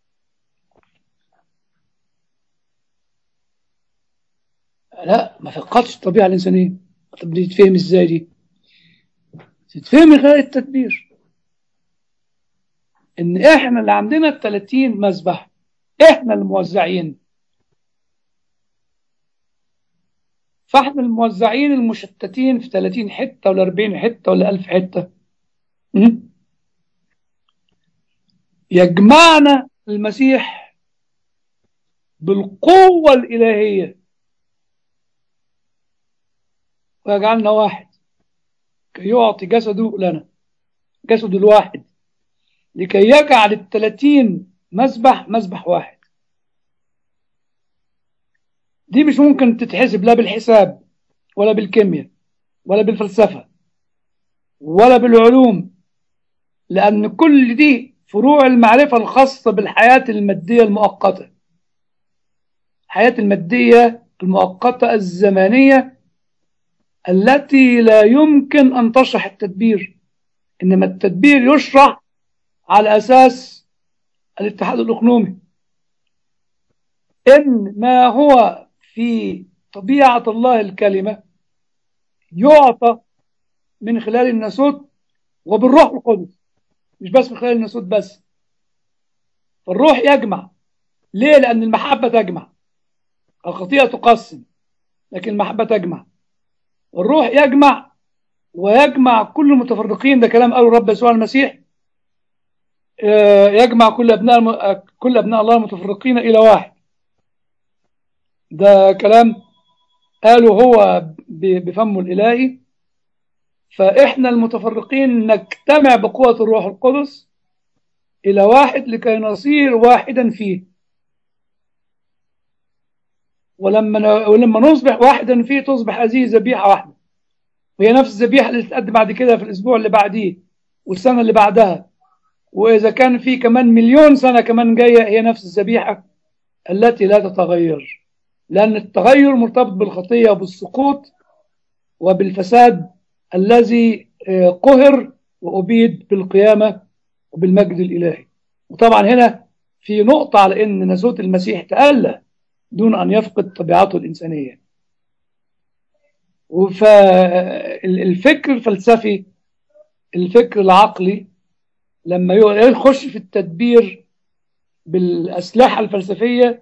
S2: لا ما فقدش الطبيعة الإنسانية طب دي تتفهم إزاي دي تتفهم من خلال التدبير إن إحنا اللي عندنا ال 30 مذبح إحنا الموزعين فاحنا الموزعين المشتتين في 30 حتة ولا 40 حتة ولا 1000 حتة م? يجمعنا المسيح بالقوة الإلهية ويجعلنا واحد كي يعطي جسده لنا جسده الواحد لكي يجعل الثلاثين مذبح مذبح واحد دي مش ممكن تتحسب لا بالحساب ولا بالكيمياء ولا بالفلسفة ولا بالعلوم لأن كل دي فروع المعرفة الخاصة بالحياة المادية المؤقتة الحياة المادية المؤقتة الزمانية التي لا يمكن أن تشرح التدبير إنما التدبير يشرح على أساس الاتحاد الإقليمي إن ما هو في طبيعة الله الكلمة يعطى من خلال الناسوت وبالروح القدس مش بس من خلال الناسوت بس فالروح يجمع ليه لأن المحبة تجمع الخطيئة تقسم لكن المحبة تجمع والروح يجمع ويجمع كل المتفرقين ده كلام قاله رب يسوع المسيح يجمع كل ابناء كل ابناء الله المتفرقين الى واحد ده كلام قاله هو بفمه الالهي فاحنا المتفرقين نجتمع بقوه الروح القدس الى واحد لكي نصير واحدا فيه ولما ولما نصبح واحدا فيه تصبح هذه ذبيحه واحده وهي نفس الذبيحه اللي تتقدم بعد كده في الاسبوع اللي بعديه والسنه اللي بعدها واذا كان في كمان مليون سنه كمان جايه هي نفس الذبيحه التي لا تتغير لان التغير مرتبط بالخطيه وبالسقوط وبالفساد الذي قهر وابيد بالقيامه وبالمجد الالهي وطبعا هنا في نقطه على ان ناسوت المسيح تألى دون أن يفقد طبيعته الإنسانية فالفكر الفلسفي الفكر العقلي لما يخش في التدبير بالأسلحة الفلسفية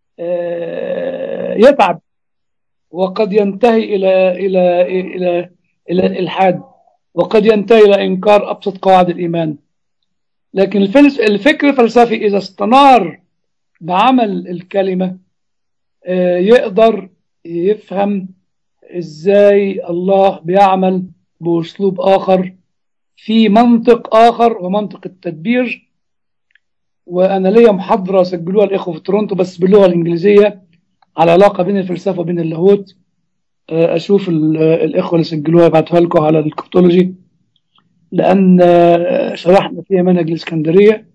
S2: يتعب وقد ينتهي إلى إلى إلى إلى الإلحاد وقد ينتهي إلى إنكار أبسط قواعد الإيمان لكن الفكر الفلسفي إذا استنار بعمل الكلمة يقدر يفهم ازاي الله بيعمل باسلوب اخر في منطق اخر ومنطق التدبير وانا ليا محاضره سجلوها الاخوه في تورونتو بس باللغه الانجليزيه على علاقه بين الفلسفه وبين اللاهوت اشوف الاخوه اللي سجلوها يبعتوها لكم على الكريبتولوجي لان شرحنا فيها منهج الاسكندريه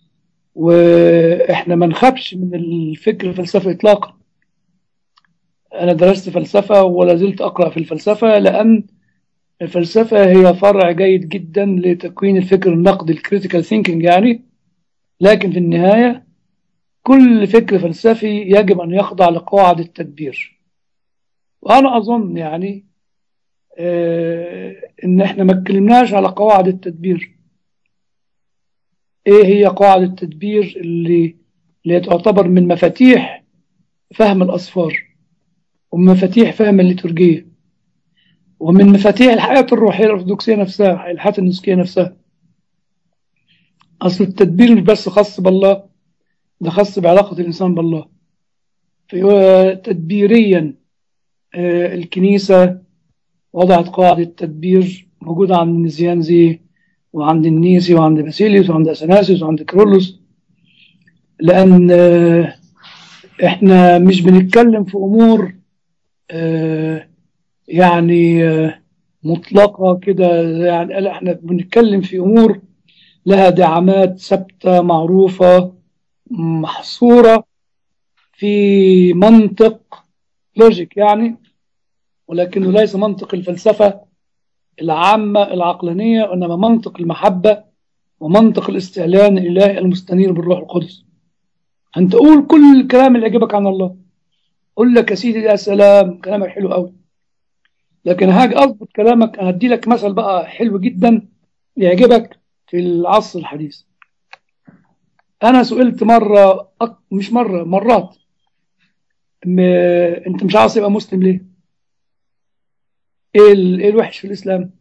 S2: واحنا ما نخافش من الفكر الفلسفي اطلاقا أنا درست فلسفة ولا زلت أقرأ في الفلسفة لأن الفلسفة هي فرع جيد جدا لتكوين الفكر النقدي الكريتيكال ثينكينج يعني لكن في النهاية كل فكر فلسفي يجب أن يخضع لقواعد التدبير وأنا أظن يعني آه إن إحنا ما اتكلمناش على قواعد التدبير إيه هي قواعد التدبير اللي اللي تعتبر من مفاتيح فهم الأصفار ومن مفاتيح فهم الليتورجية ومن مفاتيح الحياة الروحية الأرثوذكسية نفسها الحياة النسكية نفسها أصل التدبير مش بس خاص بالله ده خاص بعلاقة الإنسان بالله فهو تدبيريا الكنيسة وضعت قواعد التدبير موجودة عند النزيانزي وعند النيسي وعند باسيليوس وعند أثناسيوس وعند كرولوس لأن احنا مش بنتكلم في أمور يعني مطلقة كده يعني احنا بنتكلم في أمور لها دعامات ثابتة معروفة محصورة في منطق لوجيك يعني ولكنه ليس منطق الفلسفة العامة العقلانية وإنما منطق المحبة ومنطق الاستعلان الإلهي المستنير بالروح القدس أنت قول كل الكلام اللي يعجبك عن الله قول لك يا سيدي يا سلام كلامك حلو قوي لكن هاجي أضبط كلامك أنا أدي لك مثل بقى حلو جدا يعجبك في العصر الحديث أنا سئلت مرة أك... مش مرة مرات م... أنت مش عاوز تبقى مسلم ليه؟ إيه, ال... إيه الوحش في الإسلام؟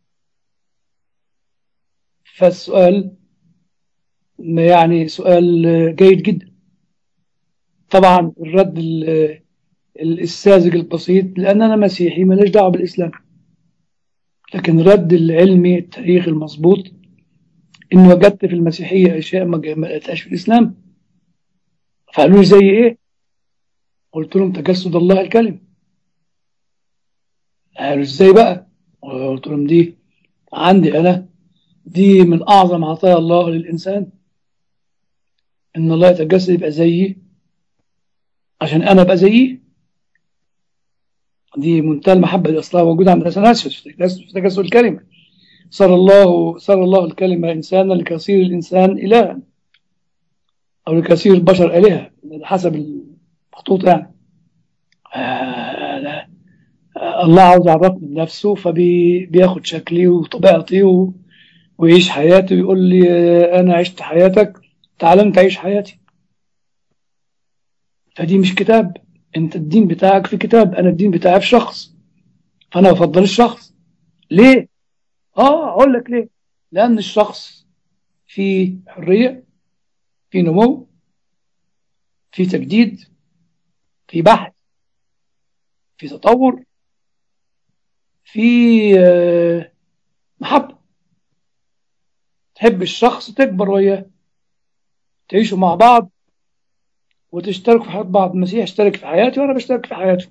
S2: فالسؤال يعني سؤال جيد جدا طبعا الرد الساذج البسيط لأن أنا مسيحي ماليش دعوة بالإسلام لكن الرد العلمي التاريخي المظبوط إن وجدت في المسيحية أشياء ما لقيتهاش في الإسلام فقالوا لي زي إيه؟ قلت لهم تجسد الله الكلم قالوا إزاي بقى؟ قلت لهم دي عندي أنا دي من أعظم عطايا الله للإنسان إن الله يتجسد يبقى زيي عشان أنا أبقى زيي دي منتهى المحبة اللي أصلها موجودة عند أثناسيوس في تجسد الكلمة صار الله صار الله الكلمة إنسانا لكثير الإنسان إلها أو لكثير البشر آلهة حسب المخطوط يعني آه الله عاوز يعرفني بنفسه فبياخد شكلي وطبيعتي و... ويعيش حياتي ويقول لي أنا عشت حياتك تعال أنت عيش حياتي فدي مش كتاب أنت الدين بتاعك في كتاب أنا الدين بتاعي في شخص فأنا بفضل الشخص ليه؟ آه أقول لك ليه؟ لأن الشخص فيه حرية في نمو في تجديد في بحث في تطور في محبة تحب الشخص تكبر وياه تعيشوا مع بعض وتشتركوا في حياة بعض المسيح اشترك في حياتي وأنا بشترك في حياته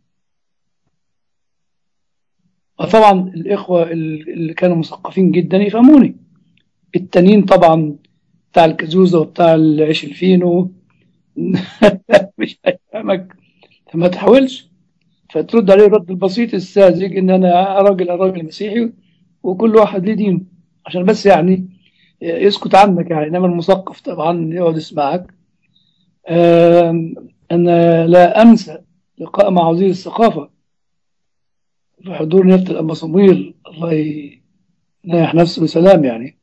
S2: وطبعا الإخوة اللي كانوا مثقفين جدا يفهموني التانيين طبعا بتاع الكزوزة وبتاع العيش الفينو مش هيفهمك فما تحاولش فترد عليه الرد البسيط الساذج ان انا راجل راجل مسيحي وكل واحد ليه دينه عشان بس يعني يسكت عنك يعني انما المثقف طبعا يقعد يسمعك انا لا انسى لقاء مع وزير الثقافه في حضور نيافه الانبا صمويل الله ينيح نفسه بسلام يعني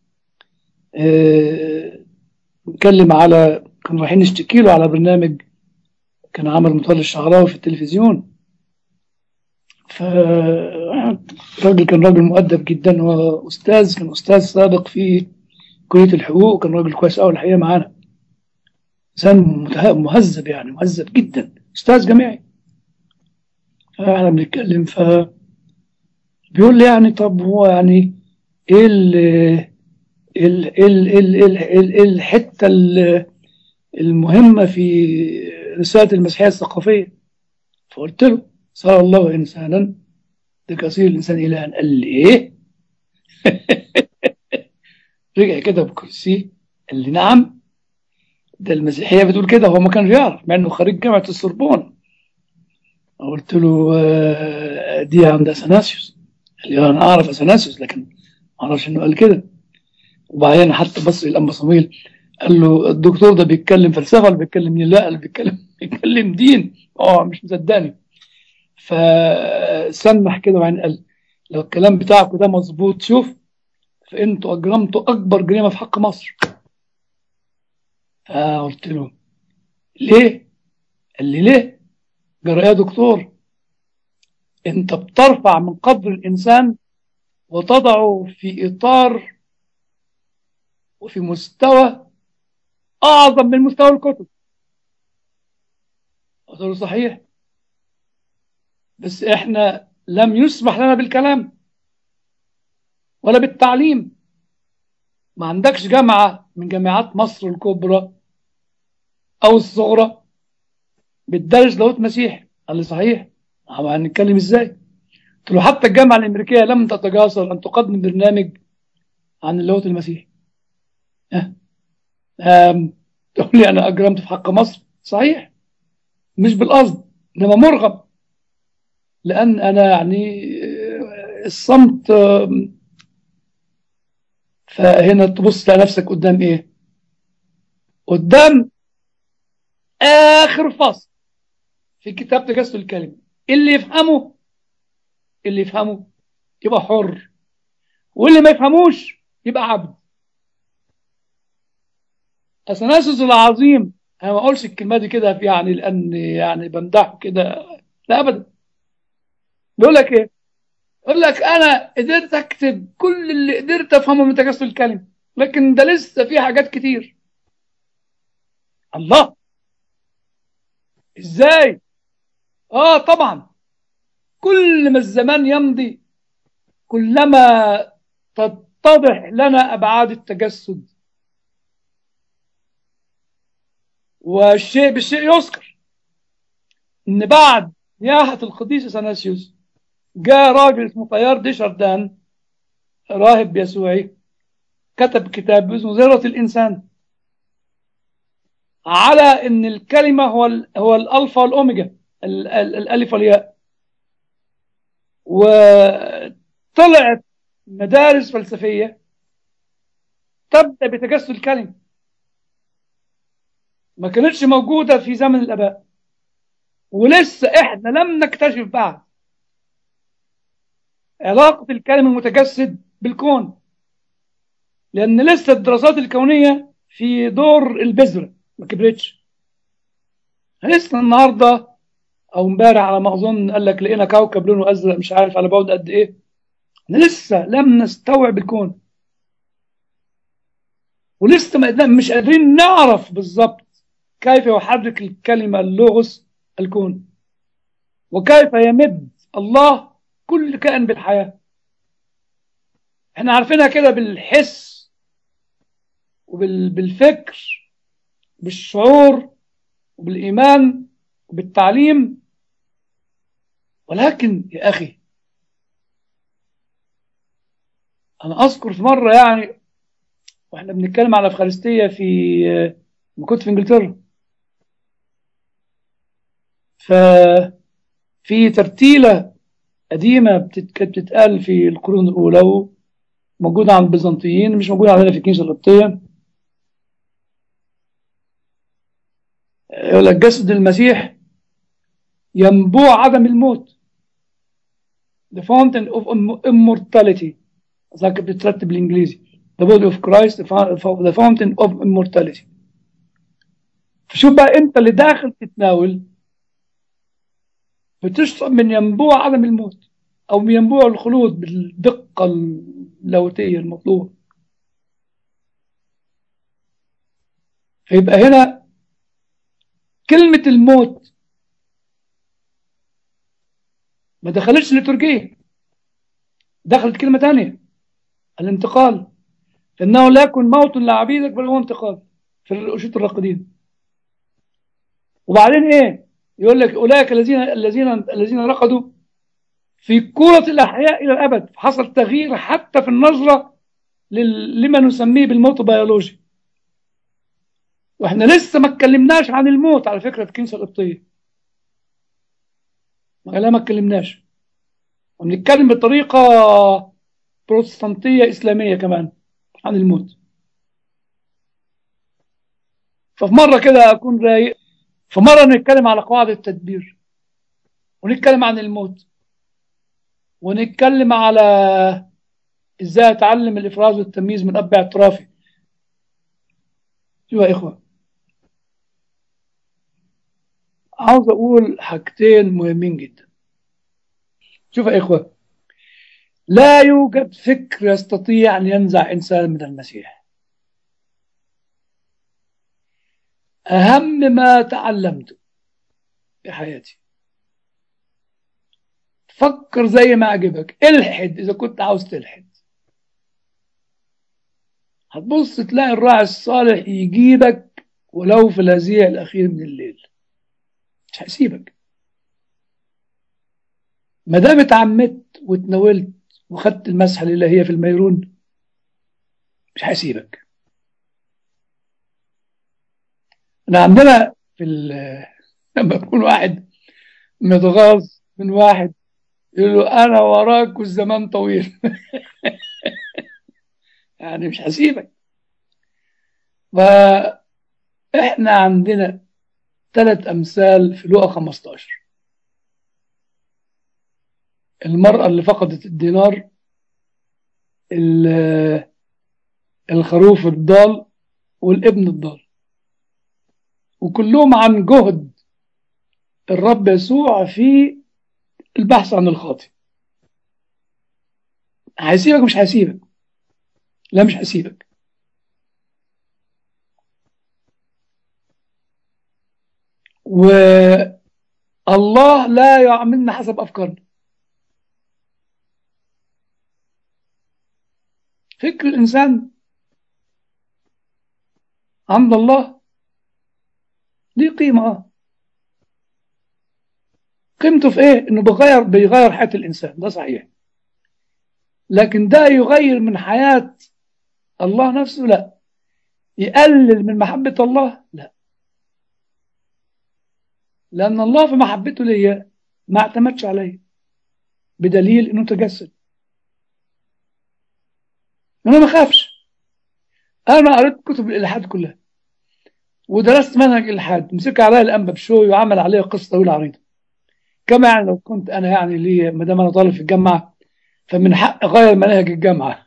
S2: نتكلم على كنا رايحين نشتكي له على برنامج كان عمل مطال الشعراوي في التلفزيون فالراجل كان راجل مؤدب جدا هو أستاذ كان أستاذ سابق في كلية الحقوق وكان راجل كويس أوي الحقيقة معانا إنسان مهذب يعني مهذب جدا أستاذ جامعي فإحنا بنتكلم ف بيقول لي يعني طب هو يعني إيه ال ال ال ال ال ال الحتة المهمة في رسالة المسيحية الثقافية فقلت له صار الله إنسانا لكثير الإنسان إلها قال لي إيه رجع كده بكرسي قال لي نعم ده المسيحية بتقول كده هو ما كانش يعرف مع إنه خريج جامعة السوربون قلت له دي عند أثناسيوس قال لي أنا أعرف أثناسيوس لكن ما أعرفش إنه قال كده وبعدين حتى بص للأنبا صمويل قال له الدكتور ده بيتكلم فلسفة ولا بيتكلم لا اللي بيتكلم بيتكلم دين اه مش مصدقني فسمح كده وبعدين قال لو الكلام بتاعكم ده مظبوط شوف فانتوا اجرمتوا اكبر جريمه في حق مصر فقلت له ليه قال لي ليه جرى يا دكتور انت بترفع من قدر الانسان وتضعه في اطار وفي مستوى اعظم من مستوى الكتب قلت له صحيح بس احنا لم يسمح لنا بالكلام ولا بالتعليم ما عندكش جامعة من جامعات مصر الكبرى أو الصغرى بتدرس لاهوت مسيح قال لي صحيح هنتكلم ازاي قلت له حتى الجامعة الأمريكية لم تتجاسر أن تقدم برنامج عن اللاهوت المسيحي أه؟ تقول لي أنا أجرمت في حق مصر صحيح مش بالقصد إنما مرغب لأن أنا يعني الصمت فهنا تبص على نفسك قدام ايه قدام اخر فصل في كتاب تجسد الكلمة اللي يفهمه اللي يفهمه يبقى حر واللي ما يفهموش يبقى عبد اثناسوس العظيم انا ما اقولش الكلمه دي كده يعني لان يعني بمدحه كده لا ابدا بيقول لك ايه يقول لك انا قدرت اكتب كل اللي قدرت افهمه من تجسد الكلمه لكن ده لسه في حاجات كتير الله ازاي اه طبعا كل ما الزمان يمضي كلما تتضح لنا ابعاد التجسد والشيء بالشيء يذكر ان بعد نياحة القديس اثناسيوس جاء راجل اسمه طيار ديشاردان راهب يسوعي كتب كتاب اسمه ذرة الإنسان على ان الكلمة هو ال هو الألفا والأوميجا ال- ال- الألف والياء وطلعت مدارس فلسفية تبدأ بتجسد الكلمة ما كانتش موجودة في زمن الآباء ولسه احنا لم نكتشف بعد علاقة الكلمة المتجسد بالكون لأن لسه الدراسات الكونية في دور البذرة ما كبرتش لسه النهاردة أو امبارح على ما أظن قال لك لقينا كوكب لونه أزرق مش عارف على بعد قد إيه لسه لم نستوعب الكون ولسه ما- مش قادرين نعرف بالظبط كيف يحرك الكلمة اللغز الكون وكيف يمد الله كل كائن بالحياة احنا عارفينها كده بالحس وبالفكر بالشعور وبالإيمان وبالتعليم ولكن يا أخي أنا أذكر في مرة يعني وإحنا بنتكلم على الأفخارستية في لما كنت في إنجلترا ففي ترتيلة قديمة بتت- كانت بتتقال في القرون الأولى موجودة عند البيزنطيين مش موجودة عندنا في الكنيسة القبطية يقول لك جسد المسيح ينبوع عدم الموت the fountain of immortality زي كانت بتترتب بالانجليزي the body of Christ the fou- the fountain of immortality فشوف بقى انت اللي داخل تتناول بتشرب من ينبوع عدم الموت او من ينبوع الخلود بالدقة اللاهوتية المطلوبة فيبقى هنا كلمة الموت ما دخلتش الليتورجية دخلت كلمة تانية الانتقال إنه لا يكن موت لعبيدك بل هو انتقال في الأشوط الراقدين وبعدين إيه يقول لك أولئك الذين الذين الذين رقدوا في كرة الأحياء إلى الأبد حصل تغيير حتى في النظرة لل- لما نسميه بالموت البيولوجي واحنا لسه ما اتكلمناش عن الموت على فكرة في الكنيسة القبطية ما لا ما اتكلمناش وبنتكلم بطريقة بروتستانتية إسلامية كمان عن الموت ففي مرة كده أكون رايق في مرة نتكلم على قواعد التدبير ونتكلم عن الموت ونتكلم على ازاي اتعلم الافراز والتمييز من اب اعترافي شوفوا يا اخوه عاوز اقول حاجتين مهمين جدا شوفوا يا اخوه لا يوجد فكر يستطيع ان ينزع انسان من المسيح اهم ما تعلمته في حياتي فكر زي ما عجبك الحد اذا كنت عاوز تلحد هتبص تلاقي الراعي الصالح يجيبك ولو في الهزيع الاخير من الليل مش هيسيبك ما دام اتعمدت واتناولت وخدت المسحه الالهيه في الميرون مش هيسيبك انا عندنا في ال- لما يكون واحد متغاظ من واحد يقول له انا وراك والزمان طويل يعني مش هسيبك فإحنا عندنا ثلاث أمثال في لقا 15 المرأة اللي فقدت الدينار ال- الخروف الضال والابن الضال وكلهم عن جهد الرب يسوع في البحث عن الخاطئ هيسيبك مش هيسيبك لا مش هيسيبك والله لا يعاملنا حسب أفكارنا فكر الإنسان عند الله ليه قيمة آه. قيمته في إيه؟ إنه بيغير بيغير حياة الإنسان ده صحيح لكن ده يغير من حياة الله نفسه لا يقلل من محبة الله لا لأن الله في محبته ليا ما اعتمدش عليا بدليل إنه تجسد أنا ما خافش أنا قريت كتب الإلحاد كلها ودرست منهج الإلحاد مسك عليا الأنبا بشوي وعمل عليها قصة طويلة عريضة كما يعني لو كنت أنا يعني لي ما دام أنا طالب في الجامعة فمن حق أغير مناهج الجامعة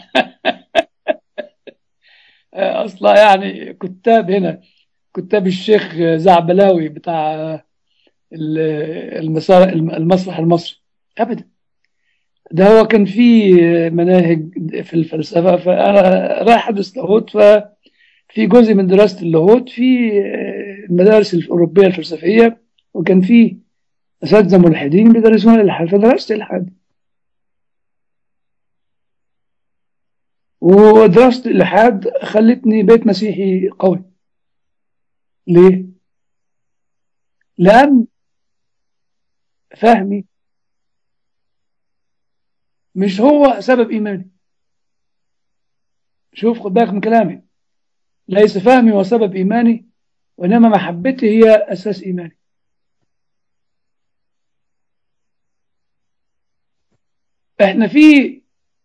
S2: أصلا يعني كتاب هنا كتاب الشيخ زعبلاوي بتاع المسار- المسرح المصري أبدا ده هو كان في مناهج في الفلسفة فأنا رايح أدرس لاهوت ففي جزء من دراسة اللاهوت في المدارس الأوروبية الفلسفية وكان في أساتذة ملحدين بيدرسون الإلحاد فدرست الإلحاد ودراسة الإلحاد خلتني بيت مسيحي قوي ليه؟ لأن فهمي مش هو سبب إيماني شوف خد بالك من كلامي ليس فهمي هو سبب إيماني وإنما محبتي هي أساس إيماني إحنا في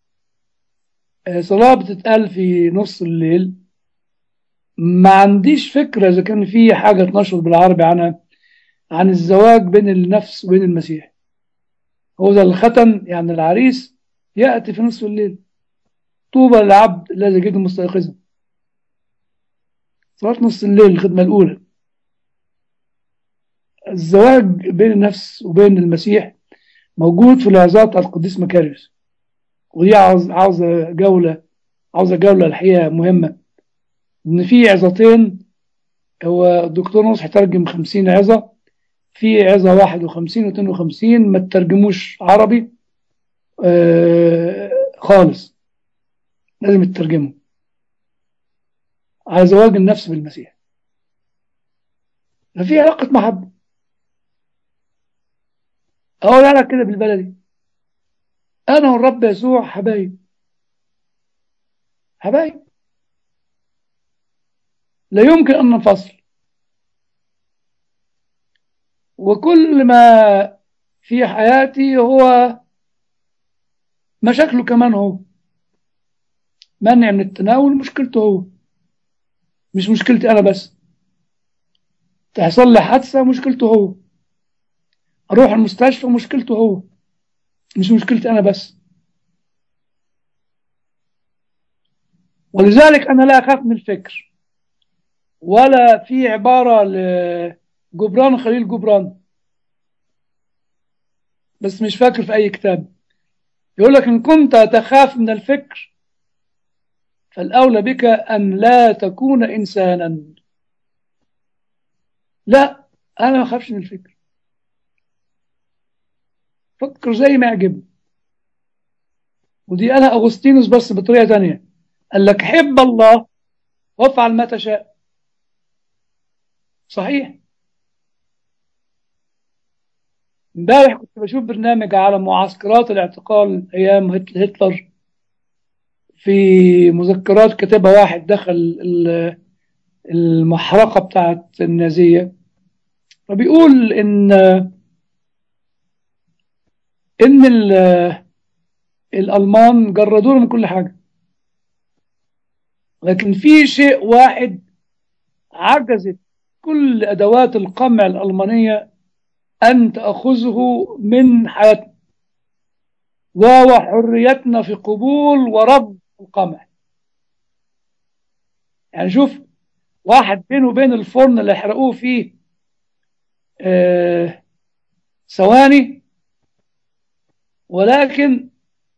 S2: صلاة بتتقال في نص الليل ما عنديش فكرة إذا كان في حاجة تنشر بالعربي عنها عن الزواج بين النفس وبين المسيح هو ده الختن يعني العريس يأتي في نصف الليل طوبى للعبد الذي يجده مستيقظا صلاة نص الليل الخدمة الأولى الزواج بين النفس وبين المسيح موجود في العظات على القديس مكاريوس ودي عاوز عاوزة جولة عاوزة جولة الحقيقة مهمة إن في عظتين هو الدكتور نصح ترجم خمسين عظة في عظة واحد وخمسين واثنين وخمسين ما تترجموش عربي آه خالص لازم تترجموا على زواج النفس بالمسيح ففي علاقة محبة أقول لك كده بالبلدي أنا والرب يسوع حبايب حبايب لا يمكن أن ننفصل وكل ما في حياتي هو مشاكله كمان هو منع من التناول مشكلته هو مش مشكلتي أنا بس تحصل لي حادثة مشكلته هو أروح المستشفى مشكلته هو مش مشكلتي أنا بس ولذلك أنا لا أخاف من الفكر ولا في عبارة لجبران خليل جبران بس مش فاكر في أي كتاب يقول لك إن كنت تخاف من الفكر فالأولى بك أن لا تكون إنسانا لا أنا ما أخافش من الفكر فكر زي ما يعجبني ودي أنا أغسطينوس بس بطريقة تانية قال لك حب الله وافعل ما تشاء صحيح امبارح كنت بشوف برنامج على معسكرات الاعتقال ايام هتلر في مذكرات كتبها واحد دخل المحرقة بتاعت النازية فبيقول ان ان الالمان جردونا من كل حاجة لكن في شيء واحد عجزت كل أدوات القمع الألمانية أن تأخذه من حياتنا وهو حريتنا في قبول ورفض القمع يعني شوف واحد بينه وبين الفرن اللي يحرقوه فيه آه ثواني ولكن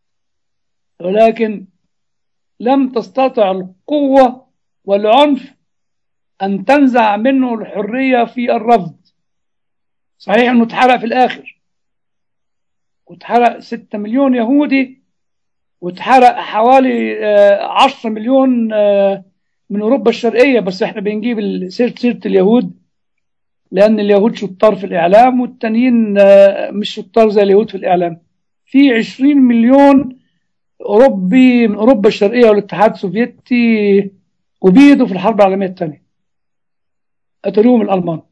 S2: ولكن لم تستطع القوة والعنف أن تنزع منه الحرية في الرفض صحيح أنه اتحرق في الآخر واتحرق ستة مليون يهودي واتحرق حوالي عشرة مليون من أوروبا الشرقية بس احنا بنجيب سيرة سيرة اليهود لأن اليهود شطار في الإعلام والتانيين مش شطار زي اليهود في الإعلام في 20 مليون أوروبي من أوروبا الشرقية والاتحاد السوفيتي أبيدوا في الحرب العالمية الثانية قتلوهم الألمان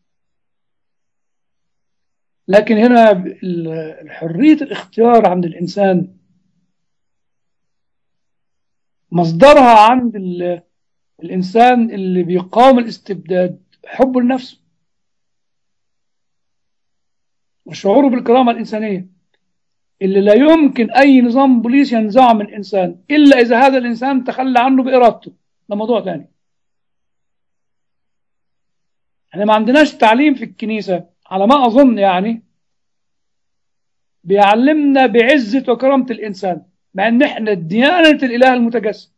S2: لكن هنا حرية الاختيار عند الإنسان مصدرها عند الإنسان اللي بيقاوم الاستبداد حبه لنفسه وشعوره بالكرامة الإنسانية اللي لا يمكن أي نظام بوليس ينزعه من إنسان إلا إذا هذا الإنسان تخلى عنه بإرادته ده موضوع ثاني احنا ما عندناش تعليم في الكنيسة على ما أظن يعني بيعلمنا بعزة وكرامة الإنسان مع إن إحنا ديانة الإله المتجسد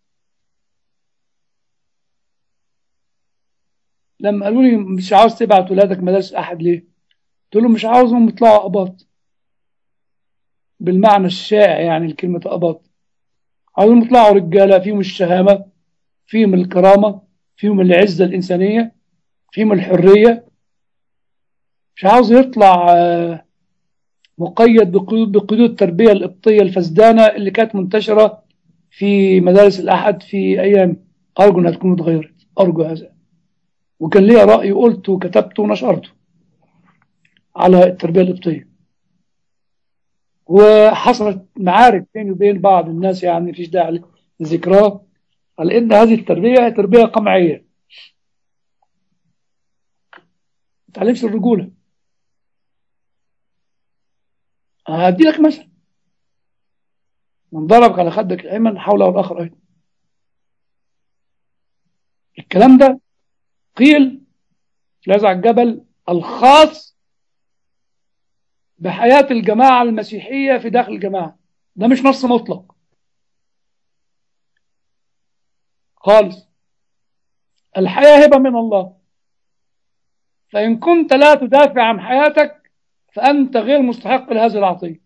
S2: لما قالوا لي مش عاوز تبعت ولادك مدارس أحد ليه؟ قلت لهم مش عاوزهم يطلعوا أباط بالمعنى الشائع يعني الكلمة أباط عاوزهم يطلعوا رجالة فيهم الشهامة فيهم الكرامة فيهم العزة الإنسانية فيهم الحرية مش عاوز يطلع مقيد بقيود التربية القبطية الفسدانة اللي كانت منتشرة في مدارس الأحد في أيام أرجو أنها تكون اتغيرت أرجو هذا وكان ليا رأي قلته وكتبته ونشرته على التربية القبطية وحصلت معارك بيني وبين بعض الناس يعني مفيش داعي لذكراه على ان هذه التربيه تربيه قمعيه ما تعلمش الرجوله هدي لك مثل من ضربك على خدك الايمن حوله الاخر ايضا الكلام ده قيل في هذا الجبل الخاص بحياة الجماعة المسيحية في داخل الجماعة ده مش نص مطلق خالص الحياة هبة من الله فإن كنت لا تدافع عن حياتك فأنت غير مستحق لهذه العطية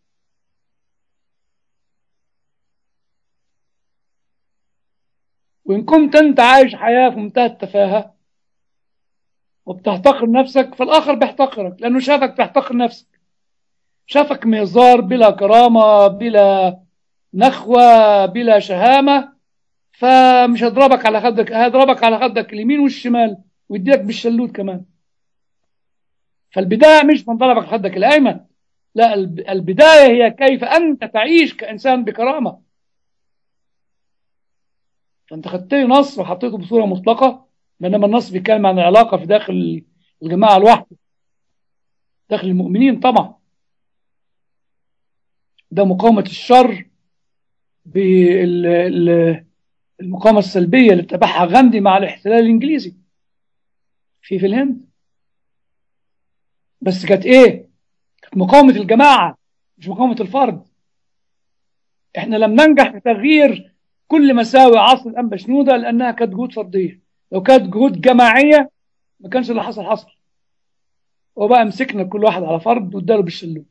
S2: وإن كنت أنت عايش حياة في منتهى التفاهة وبتحتقر نفسك فالآخر بيحتقرك لأنه شافك بتحتقر نفسك شافك مهزار بلا كرامة بلا نخوة بلا شهامة فمش هضربك على خدك هضربك على خدك اليمين والشمال ويديلك بالشلوت كمان فالبداية مش من ضربك خدك الأيمن لا البداية هي كيف أنت تعيش كإنسان بكرامة فأنت خدت لي نص وحطيته بصورة مطلقة بينما النص بيتكلم عن العلاقة في داخل الجماعة الواحدة داخل المؤمنين طبعا ده مقاومة الشر بالمقاومة السلبية اللي اتبعها غاندي مع الاحتلال الإنجليزي في في الهند بس كانت إيه؟ كانت مقاومة الجماعة مش مقاومة الفرد إحنا لم ننجح في تغيير كل مساوئ عصر الأنبا شنودة لأنها كانت جهود فردية لو كانت جهود جماعية ما كانش اللي حصل حصل وبقى مسكنا كل واحد على فرد واداله بالشلوت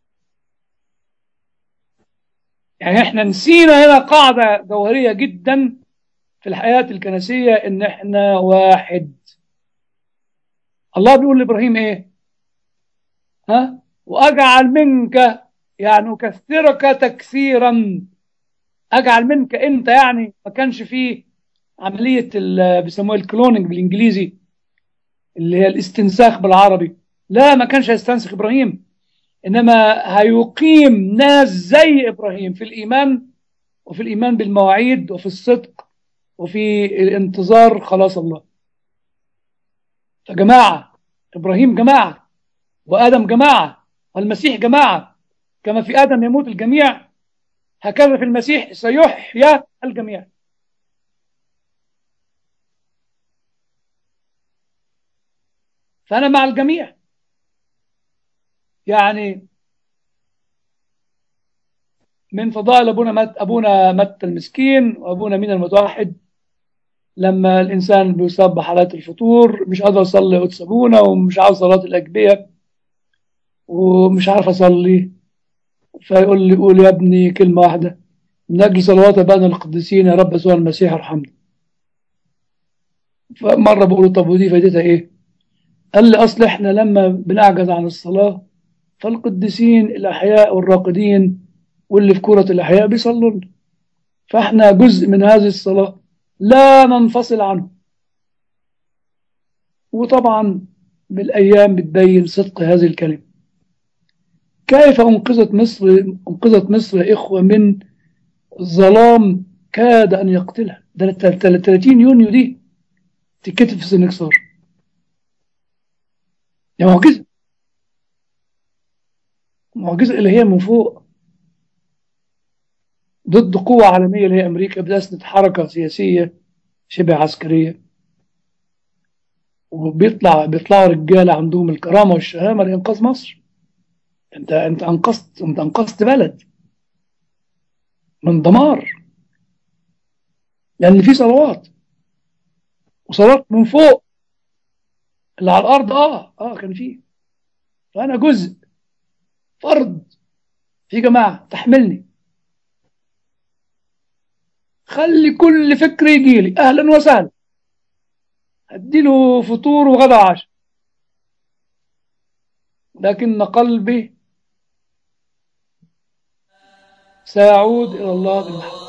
S2: يعني احنا نسينا هنا قاعدة جوهرية جدا في الحياة الكنسية ان احنا واحد الله بيقول لابراهيم ايه ها واجعل منك يعني اكثرك تكثيرا اجعل منك انت يعني ما كانش فيه عملية بيسموها الكلوننج بالانجليزي اللي هي الاستنساخ بالعربي لا ما كانش هيستنسخ ابراهيم انما هيقيم ناس زي ابراهيم في الايمان وفي الايمان بالمواعيد وفي الصدق وفي الانتظار خلاص الله فجماعة إبراهيم جماعة وآدم جماعة والمسيح جماعة كما في آدم يموت الجميع هكذا في المسيح سيحيا الجميع فأنا مع الجميع يعني من فضائل أبونا مت أبونا مت المسكين وأبونا مين المتوحد لما الإنسان بيصاب بحالات الفطور مش قادر أصلي قدس أبونا ومش عاوز صلاة الأجبية ومش عارف أصلي فيقول لي قول يا ابني كلمة واحدة من أجل صلوات أبانا القديسين يا رب يسوع المسيح ارحمني فمرة بقول له طب ودي فايدتها إيه؟ قال لي أصل إحنا لما بنعجز عن الصلاة فالقديسين الأحياء والراقدين واللي في كرة الأحياء بيصلوا لنا فإحنا جزء من هذه الصلاة لا ننفصل عنه وطبعا بالأيام بتبين صدق هذه الكلمة كيف أنقذت مصر أنقذت مصر يا إخوة من ظلام كاد أن يقتلها ده 30 يونيو دي تتكتب في سنكسار يا معجزة معجزة إلهية من فوق ضد قوة عالمية اللي هي أمريكا بتسند حركة سياسية شبه عسكرية وبيطلع بيطلعوا رجالة عندهم الكرامة والشهامة لإنقاذ مصر أنت أنت أنقذت أنت أنقذت بلد من دمار لأن في صلوات وصلوات من فوق اللي على الأرض آه آه كان فيه فأنا جزء فرد في جماعة تحملني خلي كل فكر يجي لي اهلا وسهلا اديله فطور وغدا عشاء لكن قلبي سيعود الى الله بالمحبه